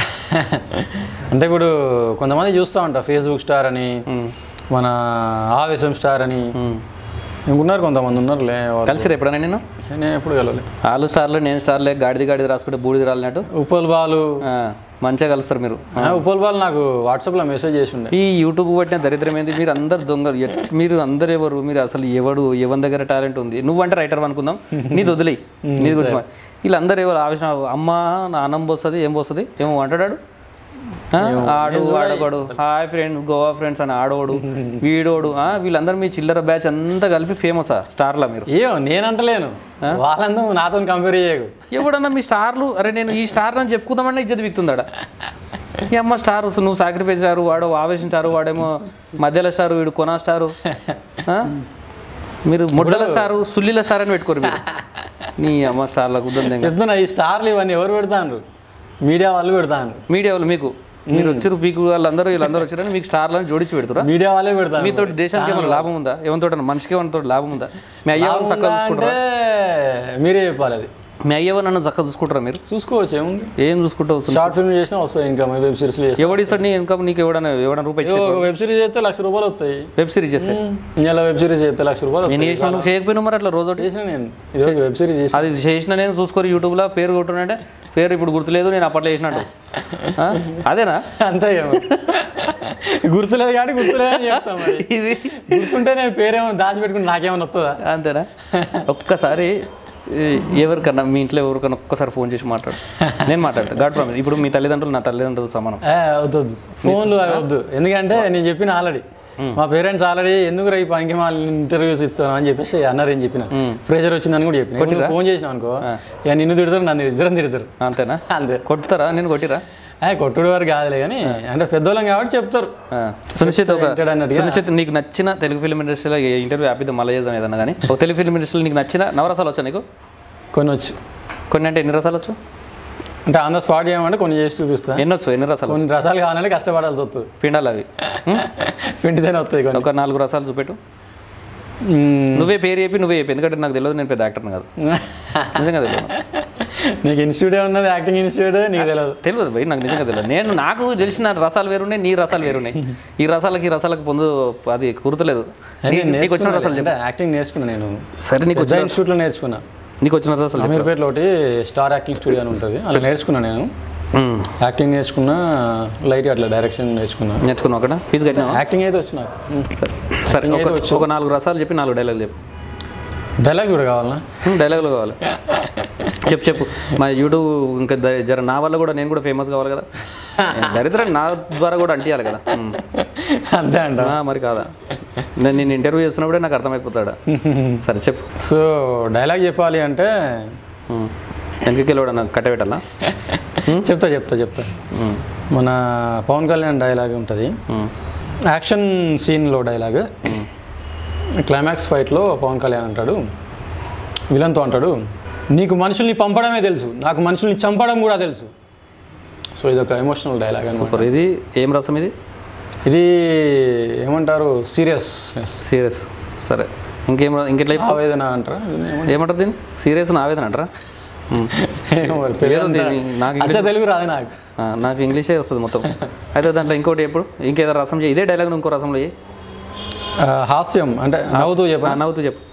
అంటే ఇప్పుడు కొంతమంది చూస్తూ ఉంటా ఫేస్బుక్ స్టార్ అని మన ఆవేశం స్టార్ అని ఇంకున్నారు కొంతమంది ఉన్నారులే వాళ్ళు. కలిసిరా ఎప్పుడైనా నేను నేను ఎప్పుడు కలవలే ఆలు స్టార్లు నేను స్టార్లే గాడిది గాడిది రాసుకుంటే బూడిది రాలినట్టు ఉప్పల్ బాలు ఆ, మంచిగా కలుస్తారు మీరు ఆ, ఉప్పల్ బాలు నాకు వాట్సాప్లో మెసేజ్ చేసి ఉండే ఈ యూట్యూబ్ పట్టిన దరిద్రం ఏంది మీరు అందరు దొంగలు ఎట్- మీరు అందరు ఎవరు మీరు అసలు ఎవడు ఎవరి దగ్గర టాలెంట్ ఉంది నువ్వంటే రైటర్ అనుకుందాం నీది వదిలేయి నీది గురించి మా- వీళ్ళందరూ ఎవరు ఆవేశం అమ్మ నా అన్నం పోస్తుంది ఏం పోస్తుంది ఏమో అంటాడు ఆ, ఆడు ఆడగోడు హాయ్ ఫ్రెండ్స్ గోవా ఫ్రెండ్స్ అని ఆడోడు వీడోడు ఆ, వీళ్ళందరూ మీ చిల్లర బ్యాచ్ అంతా కలిపి ఫేమసా స్టార్లా మీరు ఏయో నేనంటలేను వాళ్ళందరూ నాతో కంపేర్ చేయకు ఎవడన్నా మీ స్టార్లు అరే నేను ఈ స్టార్ అని చెప్పుకుందామన్నా ఇజ్జత్ విక్తుందాడ ఈ అమ్మ స్టార్ నువ్వు సాక్రిఫైస్ స్టారు వాడు ఆవేశించారు వాడేమో మధ్యలో స్టారు వీడు కొనా స్టారు ఆ? మీరు ముడ్డల స్టారు సుల్లిల స్టార్ అని పెట్టుకోరు మీరు నీ అమ్మ స్టార్లకు ఉద్దంగా చెప్తున్నా ఈ స్టార్లు ఇవన్నీ ఎవరు పెడతాను మీడియా వాళ్ళు పెడతాను మీడియా వాళ్ళు మీకు మీరు వచ్చారు మీకు వాళ్ళందరూ వీళ్ళందరూ వచ్చారని మీకు స్టార్లను జోడించి పెడుతురా మీడియా వాళ్ళే పెడతాను మీతో దేశానికి ఏమైనా లాభం ఉందా ఏమంతో మనిషికి ఏమైనా లాభం ఉందా మీ అయ్య వాళ్ళు చక్కగా బాగుందా చూసుకుంటారా అంటే మీరే చెప్పాలి అది మీ అయ్య వాళ్ళు నన్ను చక్కగా చూసుకుంటారా మీరు చూసుకోవచ్చు ఏముంది ఏం చూసుకుంటావు షార్ట్ ఫిల్మ్ చేసినా వస్తాయి ఇంకా వెబ్ సిరీస్ చేసి ఎవడిస్తాడు నీ ఇన్కమ్ నీకు ఎవడన్నా ఎవడన్నా రూపాయి ఇచ్చి ఒక వెబ్ సిరీస్ చేస్తే లక్ష రూపాయలు వస్తాయి వెబ్ సిరీస్ చేస్తే ఇలా వెబ్ సిరీస్ చేస్తే లక్ష రూపాయలు నేను వస్తాయి చేసిన నువ్వు చేయకపోయినా మరి అట్లా రోజు చేసిన నేను ఇది ఒక వెబ్ సిరీస్ చేసి అది చేసిన నేను చూసుకోరు యూట్యూబ్లో పేరు కొట్టునంటే పేరు ఇప్పుడు గుర్తులేదు నేను అప్పట్లో చేసినట్టు ఆ? అదేనా అంతే ఏమో గుర్తులేదు కాబట్టి గుర్తులేదు అని చెప్తాం మరి ఇది గుర్తుంటే నేను పేరేమో దాచిపెట్టుకుని నాకేమైనా వస్తుందా అంతేనా ఒక్కసారి ఈ, ఎవరికన్నా మీ ఇంట్లో ఎవరికన్నా ఒక్కసారి ఫోన్ చేసి మాట్లాడు నేను మాట్లాడతా గాడ్ ప్రామిస్ ఇప్పుడు మీ తల్లిదండ్రులు నా తల్లిదండ్రులు సమానం ఏ, వద్దు వద్దు ఫోన్లు అవి వద్దు ఎందుకంటే నేను చెప్పిన ఆల్రెడీ మా పేరెంట్స్ ఆల్రెడీ ఎందుకు రా ఈ పనికి మా ఇంటర్వ్యూస్ ఇస్తాను అని చెప్పేసి అన్నారు ఏం చెప్పిన ప్రెషర్ వచ్చిందని కూడా చెప్పిన ఇప్పుడు నువ్వు ఫోన్ చేసినావు అనుకో ఇక నిన్ను తిడతారు నన్ను ఇద్దరం తిడతారు అంతేనా అంతే కొట్టుతారా నేను కొట్టిరా ఏ, కొట్టుడు వారు కాదులే కానీ అంటే పెద్దోళ్ళం కాబట్టి చెప్తారు ఆ. సునిశ్చిత్ ఒక Talented అన్నట్టుగా. సునిశ్చిత్ నీకు నచ్చిన తెలుగు ఫిల్మ్ ఇండస్ట్రీలో ఇంటర్వ్యూ ఆపిద్దాం మళ్ళీ చేద్దాం ఏదన్నా కానీ ఒక తెలుగు ఫిల్మ్ ఇండస్ట్రీలో నీకు నచ్చిన నవరసాలు వచ్చా నీకు కొన్ని వచ్చు కొన్ని అంటే ఎన్ని రసాలు వచ్చు అంటే ఆన్ ద స్పాట్ చేయమంటే కొన్ని చేసి చూపిస్తా ఎన్ని వచ్చు ఎన్ని రసాలు కొన్ని రసాలు కావాలంటే కష్టపడాల్సి వస్తుంది పిండాలి అవి ఉం? పిండితేనే వస్తాయి కొన్ని ఒక నాలుగు రసాలు చూపెట్టు మ్మ్. నువ్వే పేరు చెప్పి నువ్వే చెప్పి ఎందుకంటే నాకు తెలియదు నేను పెద్ద యాక్టర్ని కాదు నిజంగా తెలియదు నీకు ఇన్స్టిట్యూట్ ఉన్నది యాక్టింగ్ ఇన్స్టిట్యూట్ నీకు తెలియదు తెలియదు భయ్ నాకు నిజంగా తెలియదు నేను నాకు తెలిసిన రసాలు వేరున్నాయి నీ రసాలు వేరున్నాయి ఈ రసాలకి ఈ రసాలకు పొందు అది కుర్తలేదు నేను నీకు వచ్చిన రసాలు నేర్చుకున్నా అంటే యాక్టింగ్ నేర్చుకున్నా నేను సరే నీకు పెద్ద ఇన్స్టిట్యూట్లో నేర్చుకున్నా నీకు వచ్చిన రసాలు చెప్పు. అమీర్పేటలో ఒకటి స్టార్ యాక్టింగ్ స్టూడియో అని ఉంటుంది అలా నేర్చుకున్నా నేను ఉం. యాక్టింగ్ నేర్చుకున్నా లైట్ అట్లా డైరెక్షన్ నేర్చుకున్నా నేర్చుకున్నావు అక్కడ ఫీజు కట్టినావా యాక్టింగ్ అయితే వచ్చు నాకు సరే సరే ఒక ఒక నాలుగు రసాలు చెప్పి నాలుగు డైలాగులు చెప్పు డైలాగ్ కూడా కావాలనా హ్మ్, డైలాగులు కావాలి చెప్పు చెప్పు మా యూట్యూబ్ ఇంకా ద- జర నా వల్ల కూడా నేను కూడా ఫేమస్ కావాలి కదా దరిద్రం నా ద్వారా కూడా అంటియాలి కదా హ్మ్. అంతే అంట ఆ, మరి కాదా నేను నేను ఇంటర్వ్యూ చేస్తున్నప్పుడే నాకు అర్థమైపోతాడా సరే చెప్పు సో డైలాగ్ చెప్పాలి అంటే హ్మ్. వెనకకి వెళ్ళాడు నాకు కట్టబెట్టాలా చెప్తా చెప్తా చెప్తా హ్మ్. మన పవన్ కళ్యాణ్ డైలాగ్ ఉంటుంది హ్మ్. యాక్షన్ సీన్లో డైలాగ్ క్లైమాక్స్ ఫైట్లో పవన్ కళ్యాణ్ అంటాడు విలన్తో అంటాడు నీకు మనుషుల్ని పంపడమే తెలుసు నాకు మనుషుల్ని చంపడం కూడా తెలుసు సో ఇది ఒక ఎమోషనల్ డైలాగ్ అనమాట సూపర్ ఇది ఏం రసం ఇది ఇది ఏమంటారు సీరియస్ సీరియస్ సరే ఇంకేం రా- ఇంకెట్లా చెప్తావు? ఆవేదన అంటారా దీన్ని ఏమంటారు? ఏమంటారు దీన్ని సీరియస్ ఆవేదన అంటారా హ్మ్. ఏమో మరి తెలియదు ఏదో అంతా. దీన్ని నాకు అచ్చా తెలుగు రాదు నాకు ఆ, నాకు ఇంగ్లీషే వస్తుంది మొత్తం అయితే దాంట్లో ఇంకోటి ఎప్పుడు ఇంకేదో రసం చేయి ఇదే డైలాగ్ ఇంకో రసంలో చేయి ఆ, హాస్యం అంటే నవ్వుతూ చెప్ప ఆ, నవ్వుతూ చెప్పు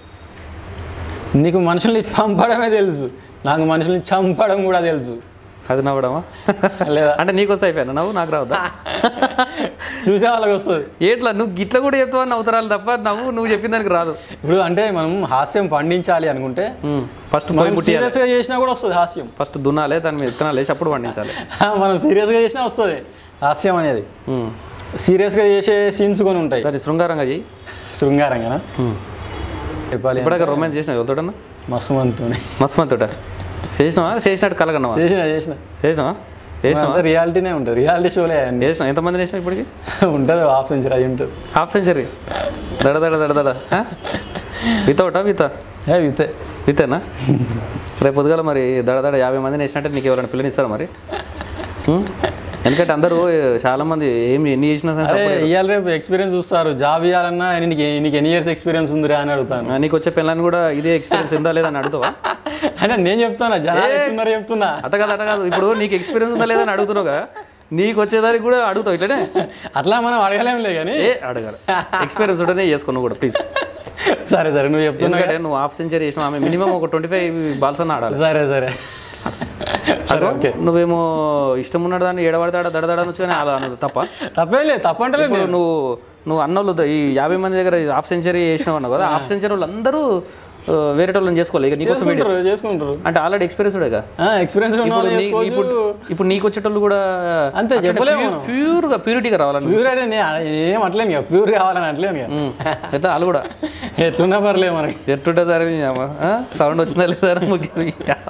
నీకు మనుషుల్ని పంపడమే తెలుసు నాకు మనుషుల్ని చంపడం కూడా తెలుసు అది నవ్వడమా లేదా అంటే నీకు వస్తే అయిపోయాను నవ్వు నాకు రావద్దా చూసే వాళ్ళకి వస్తుంది ఏట్లా నువ్వు గిట్ల కూడా చెప్తావు నవ్వుతరాలు తప్ప నవ్వు నువ్వు చెప్పిన దానికి రాదు ఇప్పుడు అంటే మనం హాస్యం పండించాలి అనుకుంటే ఫస్ట్ పోయి మనం ముట్టియాలి సీరియస్గా చేసినా కూడా వస్తుంది హాస్యం ఫస్ట్ దున్నాలి దాని మీద విత్తనాలు వేసి అప్పుడు పండించాలి మనం సీరియస్గా చేసినా వస్తుంది హాస్యం అనేది ఉమ్. సీరియస్గా చేసే సీన్స్ కొన్ని ఉంటాయి దాన్ని శృంగారంగా చెయ్యి శృంగారంగా ఉమ్. చెప్పాలి ఇప్పటిదాకా రొమాన్స్ చేసిన ఎవరితోటన్నా మస్తు మంతో మస్తు మంతోట చేసినావా చేసినట్టు కలగన్నావా చేసిన చేసిన చేసినావా చేసినావా అంతా రియాలిటీనే ఉంటుంది రియాలిటీ షోలే అన్ని చేసినా ఎంతమంది చేసినా ఇప్పటికి ఉంటుంది హాఫ్ సెంచరీ అయి ఉంటుంది హాఫ్ సెంచరీ దడ దడ దడ దడ వితౌటా విత ఏ వితే వితేనా రేపు పొద్దుగాల మరి దడ దడ యాభై మందిని వేసినట్టే నీకు ఎవరైనా పిల్లని ఇస్తారా మరి ఉం? ఎందుకంటే అందరూ చాలా మంది ఏం ఎన్ని చేసినా సరే అరే ఇవాళ రేపు ఎక్స్పీరియన్స్ చూస్తారు జాబ్ ఇవ్వాలన్నా నీకు నీకు ఎన్ని ఇయర్స్ ఎక్స్పీరియన్స్ ఉందిరా అని అడుగుతాను ఆ, నీకు వచ్చే పిల్లని కూడా ఇదే ఎక్స్పీరియన్స్ ఉందా లేదా అని అడుగుతావా అంటే నేను చెప్తానా జనాలు ఎట్లున్నారు చెప్తున్నా అట్ట కాదు అట్ట కాదు ఇప్పుడు నీకు ఎక్స్పీరియన్స్ ఉందా లేదా అని అడుగుతున్నావు కదా నీకు వచ్చేదానికి కూడా అడుగుతావు ఇట్లనే అట్లా మనం అడగలేంలే కానీ ఏ అడగాలి ఎక్స్పీరియన్స్ ఉంటేనే చేసుకో నువ్వు కూడా ప్లీజ్ సరే సరే నువ్వు చెప్తున్నా ఎందుకంటే నువ్వు హాఫ్ సెంచరీ చేసినావు ఆమె మినిమం ఒక ట్వంటీ ఫైవ్ బాల్స్ అన్న ఆడాలి సరే సరే సరే ఓకే నువ్వేమో ఇష్టం ఉన్న దాన్ని ఎడబడతాడా దడదడ అనొచ్చు కానీ అలా అనదు తప్ప తప్పేం లేదు తప్పంటలేదు ఇప్పుడు నువ్వు నువ్వు అన్నోళ్ళు ఈ యాభై మంది దగ్గర హాఫ్ సెంచరీ చేసినావు అన్నావు కదా హాఫ్ సెంచరీ వాళ్ళు అందరూ ఆ, వేరే వాళ్ళని చేసుకోవాలి ఇక నీకోసం వెయిట్ చేసుకుంటారు చేసుకుంటారు అంటే ఆల్రెడీ ఎక్స్పీరియన్స్ ఉండేగా ఎక్స్పీరియన్స్ ఉన్న వాళ్ళు ఇప్పుడు నీ- చేసుకోవచ్చు ఇప్పుడు ఇప్పుడు నీకు వచ్చేటోళ్ళు కూడా అంతే చెప్పలేము మనం. ప్యూర్గా ప్యూరిటీగా రావాలని ప్యూర్ అంటే నేను ఏం అట్లేను ఇక ప్యూర్ కావాలని అట్లేను ఇక ఎట్లా వాళ్ళు కూడా ఎట్లున్నా పర్లేదు మనకి ఎట్టుంటే సరే సౌండ్ వచ్చిందా లేదా అని ముగ్గురు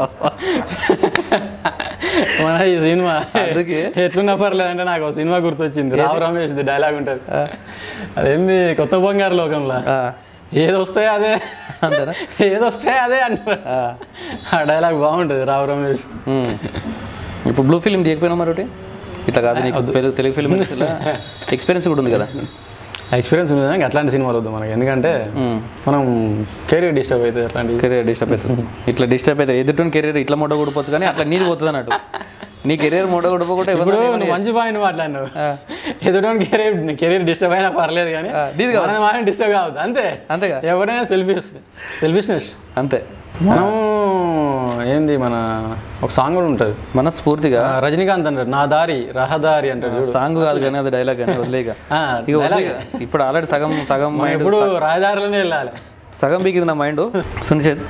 మన ఈ సినిమా అందుకే. ఎట్లున్నా పర్లేదు అంటే నాకు ఒక సినిమా గుర్తొచ్చింది రావు రమేష్ డైలాగ్ ఉంటుంది అదేంది కొత్త బంగారు లోకంలో ఆ, ఏది వస్తే అదే అంతేనా ఏది వస్తే అదే అంటారు ఆ డైలాగ్ బాగుంటుంది రావు రమేష్ ఉమ్. ఇప్పుడు బ్లూ ఫిలిం తీయకపోయినా మరి ఒకటి ఇట్లా కాదు నీకు తెలుగు తెలుగు ఫిలిం ఎక్స్పీరియన్స్ కూడా ఉంది కదా ఎక్స్పీరియన్స్ ఉంది కానీ అట్లాంటి సినిమాలు వద్దు మనకి ఎందుకంటే ఉమ్. మనం కెరీర్ డిస్టర్బ్ అవుతుంది అట్లాంటి కెరీర్ డిస్టర్బ్ అవుతుంది ఇట్లా డిస్టర్బ్ అవుతుంది ఎదుటి కెరీర్ ఇట్లా మొట్ట కూడిపోవచ్చు కానీ అట్లా నీది పోతుంది అన్నట్టు నీ కెరీర్ మొట్ట కూడిపోకుండా ఇప్పుడు ఎవరు నువ్వు మంచి పాయింట్ మాట్లాడినావు ఎదుటి కెరీర్ కెరీర్ డిస్టర్బ్ అయినా పర్లేదు కానీ నీది మన మాత్రం డిస్టర్బ్ కావద్దు అంతే అంతేగా ఎవరైనా సెల్ఫిష్ సెల్ఫిష్నెస్ అంతే మనం ఏంది మన ఒక సాంగ్ కూడా ఉంటుంది మనస్ఫూర్తిగా ఆ, రజనీకాంత్ అంటాడు నా దారి రహదారి అంటాడు చూడు సాంగ్ కాదు కానీ అది డైలాగ్ కానీ వదిలేక ఆ, ఇక వదిలేక ఇప్పుడు ఆల్రెడీ సగం సగం మైండ్ ఎప్పుడు రాజదారిలోనే వెళ్ళాలి సగం బీకింది నా మైండ్ సునిషేద్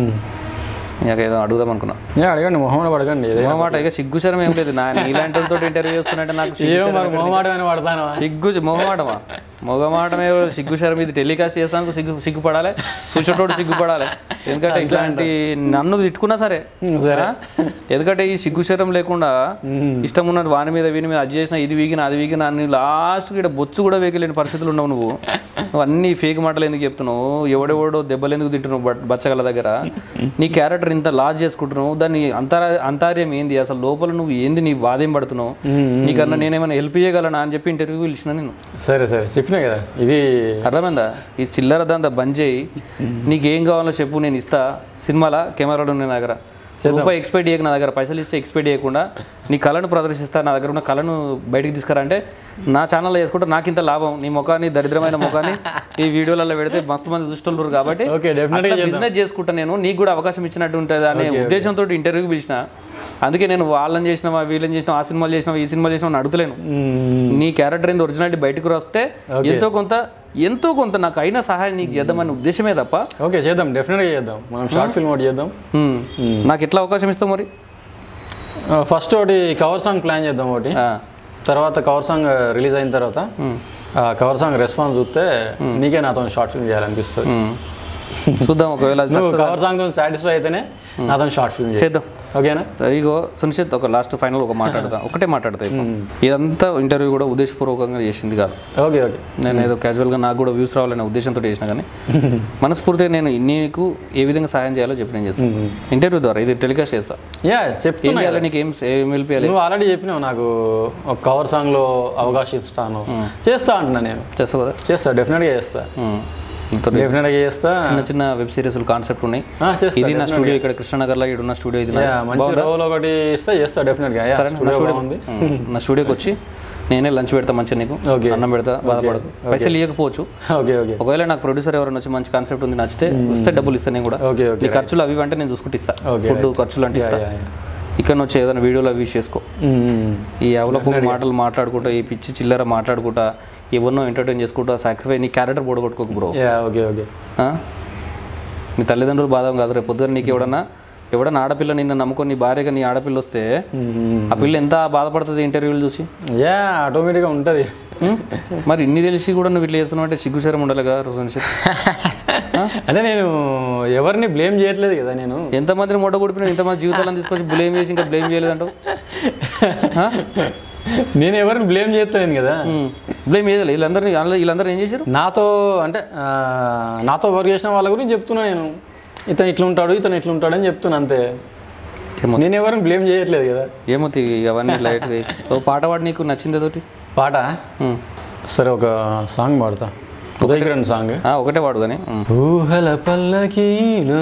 ఇక ఏదో అడుగుదాం అనుకున్నా ఏ అడగండి మొహమ్మడ పడకండి ఏదో మొహమాట ఇక సిగ్గుశరం ఏం లేదు నా నీలాంటి వాళ్ళతో ఇంటర్వ్యూ చేస్తున్నట్టే నాకు సిగ్గు ఏమో మరి మొహమాటమైన పడతాను సిగ్గు మొహమాటమా మొగమాటమే సిగ్గు శరం ఇది టెలికాస్ట్ చేస్తాను సిగ్గు సిగ్గుపడాలి చూసేటోడు సిగ్గుపడాలి ఎందుకంటే ఇట్లాంటి నన్ను తిట్టుకున్నా సరే సరే ఆ? ఎందుకంటే ఈ సిగ్గు శరం లేకుండా ఇష్టం ఉన్నది వాని మీద వీని మీద అది చేసిన ఇది వీగిన అది వీగిన అన్ని లాస్ట్ ఇక్కడ బొచ్చు కూడా వేయలేని పరిస్థితులు ఉండవు నువ్వు నువ్వు అన్ని ఫేక్ మాటలు ఎందుకు చెప్తున్నావు ఎవడెవడో దెబ్బలు ఎందుకు తింటున్నావు బట్- బచ్చగల దగ్గర నీ క్యారెక్టర్ ఇంత లాస్ చేసుకుంటున్నావు దాన్ని అంతరా అంతర్యం ఏంది అసలు లోపల నువ్వు ఏంది నీ బాధేం పడుతున్నావు నీకన్నా నేనేమైనా హెల్ప్ చేయగలనా అని చెప్పి ఇంటర్వ్యూ పిలిచిన నేను సరే సరే చెప్పినా కదా ఇది అర్థమైందా ఈ చిల్లర దంతా బంద్ చేయి నీకేం కావాలో చెప్పు నేను ఇస్తా సినిమాల కెమెరాలు ఉన్నాయి నా దగ్గర రూపాయి ఎక్స్పెక్ట్ చేయక నా దగ్గర పైసలు ఇస్తే ఎక్స్పెక్ట్ చేయకుండా నీ కళను ప్రదర్శిస్తా నా దగ్గర ఉన్న కళను బయటికి తీసుకురంటే నా ఛానల్లో చేసుకుంటే నాకు ఇంత లాభం నీ ముఖాన్ని దరిద్రమైన ముఖాన్ని ఈ వీడియోలలో పెడితే మస్తు మంది చూస్తుంటారు కాబట్టి ఓకే డెఫినెట్గా బిజినెస్ చేసుకుంటా నేను నీకు కూడా అవకాశం ఇచ్చినట్టు ఉంటుంది అనే ఉద్దేశంతో ఇంటర్వ్యూకి పిలిచిన అందుకే నేను వాళ్ళని చేసినావా వీళ్ళని చేసినావా ఆ సినిమాలు చేసినావా ఈ సినిమాలు చేసినావా అని అడుగుతలేను మ్మ్. నీ క్యారెక్టర్ ఏంది ఒరిజినాలిటీ బయటకు వస్తే ఎంతో కొంత ఎంతో కొంత నాకు అయిన సహాయం నీకు చేద్దామనే ఉద్దేశమే తప్ప ఓకే చేద్దాం డెఫినెట్గా చేద్దాం మనం షార్ట్ ఫిల్మ్ ఒకటి చేద్దాం హ్మ్. నాకు ఎట్లా అవకాశం ఇస్తావు మరి ఫస్ట్ ఒకటి కవర్ సాంగ్ ప్లాన్ చేద్దాం ఒకటి ఆ, తర్వాత కవర్ సాంగ్ రిలీజ్ అయిన తర్వాత ఆ కవర్ సాంగ్ రెస్పాన్స్ చూస్తే నీకే నాతో షార్ట్ ఫిల్మ్ చేయాలనిపిస్తుంది హ్మ్. చూద్దాం ఒకవేళ అది నువ్వు కవర్ సాంగ్ తో సాటిస్ఫై అయితేనే నాతో షార్ట్ ఫిల్మ్ చేయి చేద్దాం ఓకేనా ఇగో సునిశ్చిత్ ఒక లాస్ట్ ఫైనల్ ఒక మాట్లాడతా ఒకటే మాట్లాడతా ఇప్పుడు. ఇదంతా ఇంటర్వ్యూ కూడా ఉద్దేశపూర్వకంగా చేసింది కాదు ఓకే ఓకే నేను ఏదో క్యాజువల్గా నాకు కూడా వ్యూస్ రావాలనే ఉద్దేశంతో చేసిన కానీ మనస్ఫూర్తిగా నేను నీకు ఏ విధంగా సహాయం చేయాలో చెప్పి నేను చేస్తాను ఇంటర్వ్యూ ద్వారా ఇది టెలికాస్ట్ చేస్తా యా ఏం చెప్తున్నా చేయాలి నీకు ఏం ఏం వెళ్ళిపోయాలి నువ్వు ఆల్రెడీ చెప్పినావు నాకు ఒక కవర్ సాంగ్లో అవకాశం ఇస్తాను చేస్తా అంటున్నా నేను చేస్తావు కదా చేస్తా డెఫినెట్గా చేస్తా ఉమ్. ఇంత డెఫినెట్గా చేస్తా చిన్న చిన్న వెబ్ సిరీస్ కాన్సెప్ట్ ఉన్నాయి ఆ, చేస్తా ఇది నా స్టూడియో ఇక్కడ కృష్ణనగర్లో ఇక్కడ ఉన్న స్టూడియో ఇది నాది. యా, మంచి రోల్ ఒకటి ఇస్తే చేస్తా డెఫినెట్గా యా స్టూడియో బాగుంది ఉమ్. నా స్టూడియోకి వచ్చి నేనే లంచ్ పెడతా మంచిగా నీకు Okay. అన్నం పెడతా బాధపడకు పైసలు ఇవ్వకపోవచ్చు ఓకే ఓకే ఒకవేళ నాకు ప్రొడ్యూసర్ ఎవరైనా వచ్చి మంచి కాన్సెప్ట్ ఉంది నచ్చితే వస్తే డబ్బులు ఇస్తాను నేను కూడా ఓకే ఓకే నీ ఖర్చులు అవి అంటే నేను చూసుకుంటే ఇస్తా Okay, ఫుడ్ ఖర్చులు అంటే ఇస్తా ఇక్కడ వచ్చి ఏదైనా వీడియోలు అవి చేసుకో ఈ అవలపు మాటలు మాట్లాడుకుంటా ఈ పిచ్చి చిల్లర మాట్లాడుకుంటా ఎవరినో ఎంటర్టైన్ చేసుకుంటా సాక్రిఫై నీ క్యారెక్టర్ బోడగొట్టుకోకు బ్రో యా ఓకే ఓకే ఆ? నీ తల్లిదండ్రులు బాధ కాదు రేపు పొద్దున నీకు ఎవడన్నా ఎవడన్నా ఆడపిల్ల నిన్ను నమ్ముకొని నీ భార్యగా నీ ఆడపిల్ల వస్తే ఆ పిల్ల ఎంత బాధపడుతుంది ఇంటర్వ్యూలు చూసి యా ఆటోమేటిక్గా ఉంటుంది ఉం? మరి ఇన్ని తెలిసి కూడా నువ్వు ఇట్లా చేస్తున్నావు అంటే సిగ్గుశరం ఉండాలి కదా రోజు అంటే నేను ఎవరిని బ్లేమ్ చేయట్లేదు కదా నేను ఎంతమందిని మొట్ట కొడిపినా ఇంతమంది జీవితాలను తీసుకొచ్చి బ్లేమ్ చేసి ఇంకా బ్లేమ్ చేయలేదంటావు ఆ? నేను ఎవరిని బ్లేమ్ చేస్తలేను కదా ఉం. బ్లేమ్ చేయలేదు వీళ్ళందరినీ వాళ్ళ- వీళ్ళందరూ ఏం చేశారు నాతో అంటే ఆ, నాతో వర్క్ చేసిన వాళ్ళ గురించి చెప్తున్నా నేను ఇతను ఇట్లా ఉంటాడు ఇతను ఇట్లా ఉంటాడు అని చెప్తున్నా అంతే ఏమో నేను ఎవరిని బ్లేమ్ చేయట్లేదు కదా ఏమో తీ, అవన్నీ లైట్ ఓ పాట పాడి నీకు నచ్చింది అదొకటి పాట ఉం. సరే ఒక సాంగ్ పాడతా ఉదయకిరణ్ సాంగ్ ఆ, ఒకటే పాడు కానీ ఉం. ఊహల పల్లకీలో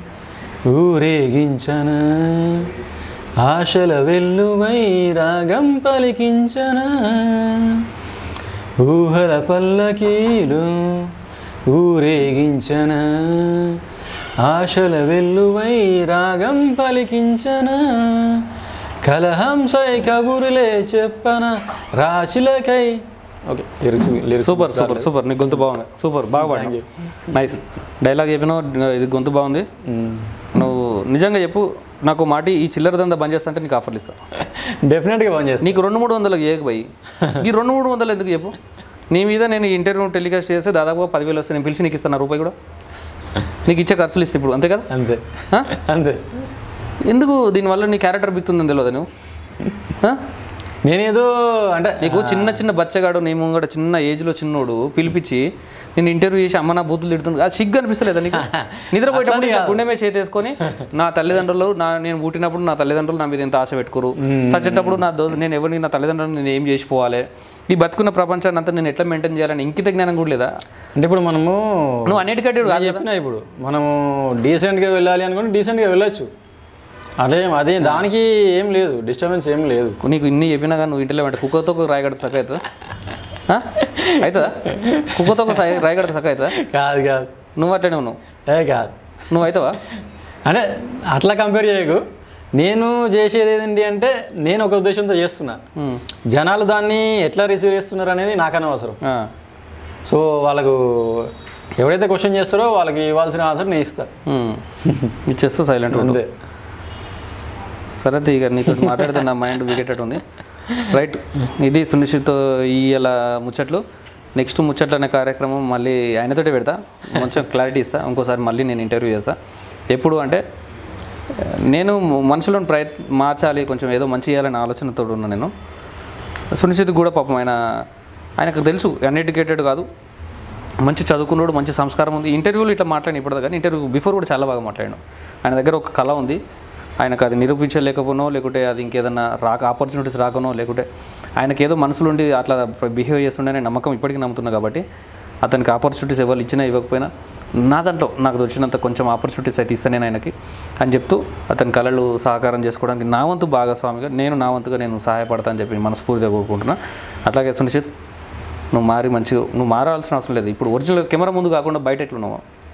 ఊరేగించన ఆశల వెల్లువై రాగం పలికించన ఊహల పల్లకీలో ఊరేగించన ఆశల వెల్లువై రాగం పలికించన కలహంసై కబురులే చెప్పన రాశులకై okay lyrics lyrics super super super నీ గొంతు బాగుంది సూపర్ బాగా పాడినావు నైస్ డైలాగ్ చెప్పినావు ఇది గొంతు బాగుంది నువ్వు నిజంగా చెప్పు నాకు మాట ఈ చిల్లర దందా బంద్ చేస్తా అంటే నీకు ఆఫర్లు ఇస్తా డెఫినెట్గా బంద్ చేస్తాను నీకు రెండు మూడు వందలకు చేయకపోయి ఈ రెండు మూడు వందలు ఎందుకు చెప్పు నీ మీద నేను ఇంటర్వ్యూ టెలికాస్ట్ చేస్తే దాదాపుగా పదివేలు వస్తాయి నేను పిలిచి నీకు ఇస్తాను ఆ రూపాయి కూడా నీకు ఇచ్చే ఖర్చులు ఇస్తే ఇప్పుడు అంతే కదా అంతే ఆ? అంతే ఎందుకు దీనివల్ల నీ క్యారెక్టర్ బిక్తుందని తెలియదు నువ్వు ఆ? నేనేదో అంటే నీకు చిన్న చిన్న బచ్చగాడు నీ ముంగడ చిన్న ఏజ్లో చిన్నోడు పిలిపించి నేను ఇంటర్వ్యూ చేసి అమ్మ నా బూతులు తిడుతుంది అది సిగ్గు అనిపిస్తలేదా నీకు నిద్రపోయేటప్పుడు ఇట్లా గుండె మీద చేతేసుకొని నా తల్లిదండ్రులు నా నేను పుట్టినప్పుడు నా తల్లిదండ్రులు నా మీద ఎంత ఆశ పెట్టుకోరు సచ్చేటప్పుడు నా దో నేను ఎవరిని నా తల్లిదండ్రులు నేను ఏం చేసిపోవాలి ఈ బతుకున్న ప్రపంచాన్ని అంతా నేను ఎట్లా మెయింటైన్ చేయాలని ఇంకిత జ్ఞానం కూడా లేదా అంటే ఇప్పుడు మనము నువ్వు అన్నిటికంటే నేను చెప్పిన ఇప్పుడు మనము డీసెంట్గా వెళ్ళాలి అనుకుంటే డీసెంట్గా వెళ్ళొచ్చు అదే అదే దానికి ఏం లేదు డిస్టర్బెన్స్ ఏం లేదు నీకు ఇన్ని చెప్పినా కానీ నువ్వు ఇంట్లో అంటే కుక్కతో ఒక రాయగడ సక్క అవుతుందా ఆ? అవుతుందా కుక్కతో ఒక సాయి- రాయగడ సక్క అవుతుందా కాదు కాదు నువ్వు అట్లనే ఉన్నావు ఏ కాదు నువ్వు అవుతావా అంటే అట్లా కంపేర్ చేయకు నేను చేసేది ఏంటి అంటే నేను ఒక ఉద్దేశంతో చేస్తున్నా ఉమ్. జనాలు దాన్ని ఎట్లా రిసీవ్ చేస్తున్నారు అనేది నాకు అనవసరం ఆ. సో వాళ్ళకు ఎవరైతే క్వశ్చన్ చేస్తారో వాళ్ళకి ఇవ్వాల్సిన ఆన్సర్ నేను ఇస్తా ఉమ్. ఇచ్చేస్తూ సైలెంట్ ఉండు అంతే సరే తీ, ఇక నీతో మాట్లాడితే నా మైండ్ వికెటెడ్ ఉంది రైట్ ఇది సునిశ్చిత్తో ఈ ఇలా ముచ్చట్లు నెక్స్ట్ ముచ్చట్లు అనే కార్యక్రమం మళ్ళీ ఆయనతోటే పెడతా కొంచెం క్లారిటీ ఇస్తా ఇంకోసారి మళ్ళీ నేను ఇంటర్వ్యూ చేస్తా ఎప్పుడు అంటే నేను మనుషులను ప్రయత్ మార్చాలి కొంచెం ఏదో మంచి చేయాలనే ఆలోచనతో ఉన్నా నేను సునిశ్చిత్ కూడా పాపం ఆయన ఆయనకు తెలుసు అన్ఎడ్యుకేటెడ్ కాదు మంచి చదువుకున్నాడు మంచి సంస్కారం ఉంది ఇంటర్వ్యూలు ఇట్లా మాట్లాడిన ఇప్పుడు కానీ ఇంటర్వ్యూ బిఫోర్ కూడా చాలా బాగా మాట్లాడాను ఆయన దగ్గర ఒక కళ ఉంది ఆయనకు అది నిరూపించలేకపోనో లేకుంటే అది ఇంకేదన్నా రాక ఆపర్చునిటీస్ రాకనో లేకుంటే ఆయనకి ఏదో మనసులో ఉండి అట్లా బిహేవ్ చేస్తుండే నమ్మకం ఇప్పటికీ నమ్ముతున్నా కాబట్టి అతనికి ఆపర్చునిటీస్ ఎవరు ఇచ్చినా ఇవ్వకపోయినా నా దాంట్లో నాకు వచ్చినంత కొంచెం ఆపర్చునిటీస్ అయితే ఇస్తాను నేను ఆయనకి అని చెప్తూ అతని కళలు సహకారం చేసుకోవడానికి నా వంతు భాగస్వామిగా నేను నా వంతుగా నేను సహాయపడతా అని చెప్పి మనస్ఫూర్తిగా కోరుకుంటున్నా అట్లాగే సునిశ్చిత్ నువ్వు మారి మంచిగా నువ్వు మారాల్సిన అవసరం లేదు ఇప్పుడు ఒరిజినల్ కెమెరా ముందు కాకుండా బయట ఎట్లున్నావు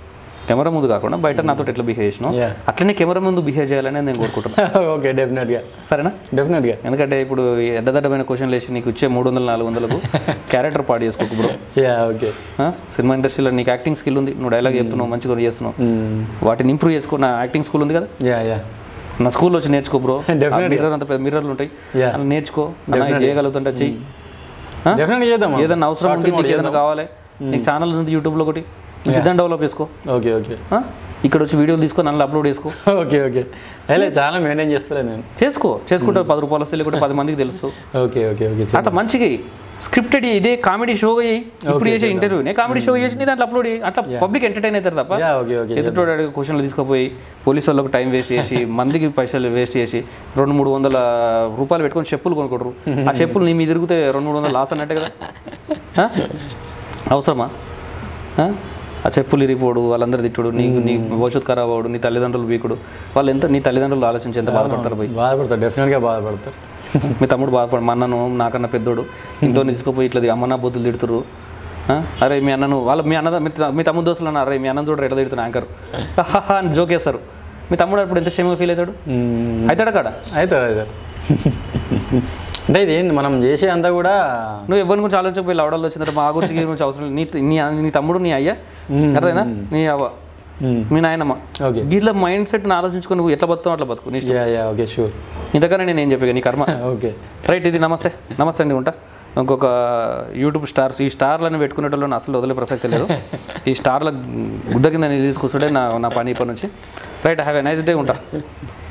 కెమెరా ముందు కాకుండా బయట నాతో ఎట్లా బిహేవ్ చేసినావు Yeah. అట్లనే కెమెరా ముందు బిహేవ్ చేయాలని నేను కోరుకుంటున్నాను ఓకే డెఫినెట్గా సరేనా డెఫినెట్గా ఎందుకంటే ఇప్పుడు ఈ ఎడ్డదడ్డమైన క్వశ్చన్లు వేసి నీకు ఇచ్చే మూడు వందలు నాలుగు వందలకు క్యారెక్టర్ పాడు చేసుకోకు బ్రో యా ఓకే సినిమా ఇండస్ట్రీలో నీకు యాక్టింగ్ స్కిల్ ఉంది నువ్వు డైలాగ్ చెప్తున్నావు మంచిగా చేస్తున్నావు వాటిని ఇంప్రూవ్ చేసుకో నా యాక్టింగ్ స్కూల్ ఉంది కదా యా యా నా స్కూల్లో వచ్చి నేర్చుకో బ్రో Definitely. మిర్రర్ అంత పెద్ద మిర్రర్లు ఉంటాయి Yeah. అలా నేర్చుకో అలా చేయగలుగుతుంటే చెయ్యి ఆ? డెఫినెట్గా చేద్దాం ఏదైనా అవసరం ఉంది నీకు ఏదైనా కావాలి నీకు ఛానల్ ఉంది యూట్యూబ్లో ఒకటి దాన్ని డెవలప్ చేసుకో ఓకే ఓకే ఆ? ఇక్కడ వచ్చి వీడియోలు తీసుకో నన్ను అప్లోడ్ చేసుకో ఓకే ఓకే అలే చాలా మెయింటైన్ చేస్తాలే నేను చేసుకో చేసుకుంటే పది రూపాయలు వస్తే లేకుంటే పది మందికి తెలుసు ఓకే ఓకే ఓకే అట్లా మంచిగా స్క్రిప్టెడ్ ఇదే కామెడీ షోగా చేయి ఇప్పుడు చేసే ఇంటర్వ్యూనే కామెడీ షో చేసి నీ దాంట్లో అప్లోడ్ చేయి అట్లా పబ్లిక్ ఎంటర్టైన్ అవుతారు తప్ప యా ఓకే ఓకే ఎదుటోడు క్వశ్చన్లు తీసుకుపోయి పోలీసు వాళ్ళకి టైం వేస్ట్ చేసి మందికి పైసలు వేస్ట్ చేసి రెండు మూడు వందల రూపాయలు పెట్టుకొని చెప్పులు కొనుక్కోరు ఆ చెప్పులు నీ మీద తిరిగితే రెండు మూడు వందలు లాస్ అన్నట్టే కదా ఆ? అవసరమా ఆ? ఆ చెప్పులు ఇరిగిపోడు వాళ్ళందరూ తిట్టుడు నీకు నీ భవిష్యత్తు ఖరాబ్ అవడు నీ తల్లిదండ్రులు వీకుడు వాళ్ళు ఎంత నీ తల్లిదండ్రులు ఆలోచించి ఎంత బాధపడతారు పోయి బాధపడతారు డెఫినెట్గా బాధపడతారు మీ తమ్ముడు బాధపడు మా అన్నను నాకన్నా పెద్దోడు ఇంతో తీసుకుపోయి ఇట్లా అమ్మన్న బొద్దులు తిడుతురు ఆ? అరే మీ అన్నను వాళ్ళ మీ అన్న మీ త- మీ తమ్ముడు దోస్తులు అన్నారు అరే మీ అన్న చూడరు ఎట్లా తిడుతున్నా యాంకర్ హాహా అని జోక్ వేస్తారు మీ తమ్ముడు అప్పుడు ఎంత క్షేమంగా ఫీల్ అవుతాడు అవుతాడు కాడ అవుతారు అవుతారు అంటే ఇది ఏంటి మనం చేసే అంతా కూడా నువ్వు ఎవరి గురించి ఆలోచించకపోయి లవడాలు వచ్చిందంటే మా గురించి ఈ గురించి అవసరం లేదు. నీ నీ నీ తమ్ముడు నీ అయ్యా అర్థమైనా నీ అవ్వ మీ నాయనమ్మ ఓకే ఇట్లా మైండ్ సెట్ని ఆలోచించుకొని నువ్వు ఎట్లా బతుకుతావు అట్లా బతుకు నీ ఇష్టం యా యా ఓకే షూర్ ఇంతకనే నేను ఏం చెప్పాను నీ కర్మ ఓకే రైట్ ఇది నమస్తే నమస్తే అండి ఉంటా ఇంకొక యూట్యూబ్ స్టార్స్ ఈ స్టార్లను పెట్టుకునేటోళ్ళని అసలు వదిలే ప్రసక్తి లేదు ఈ స్టార్ల గుద్ద కింద నేను తీసుకొస్తుంటే నా నా పని ఇప్పటి నుంచి right have a nice day ఉంటా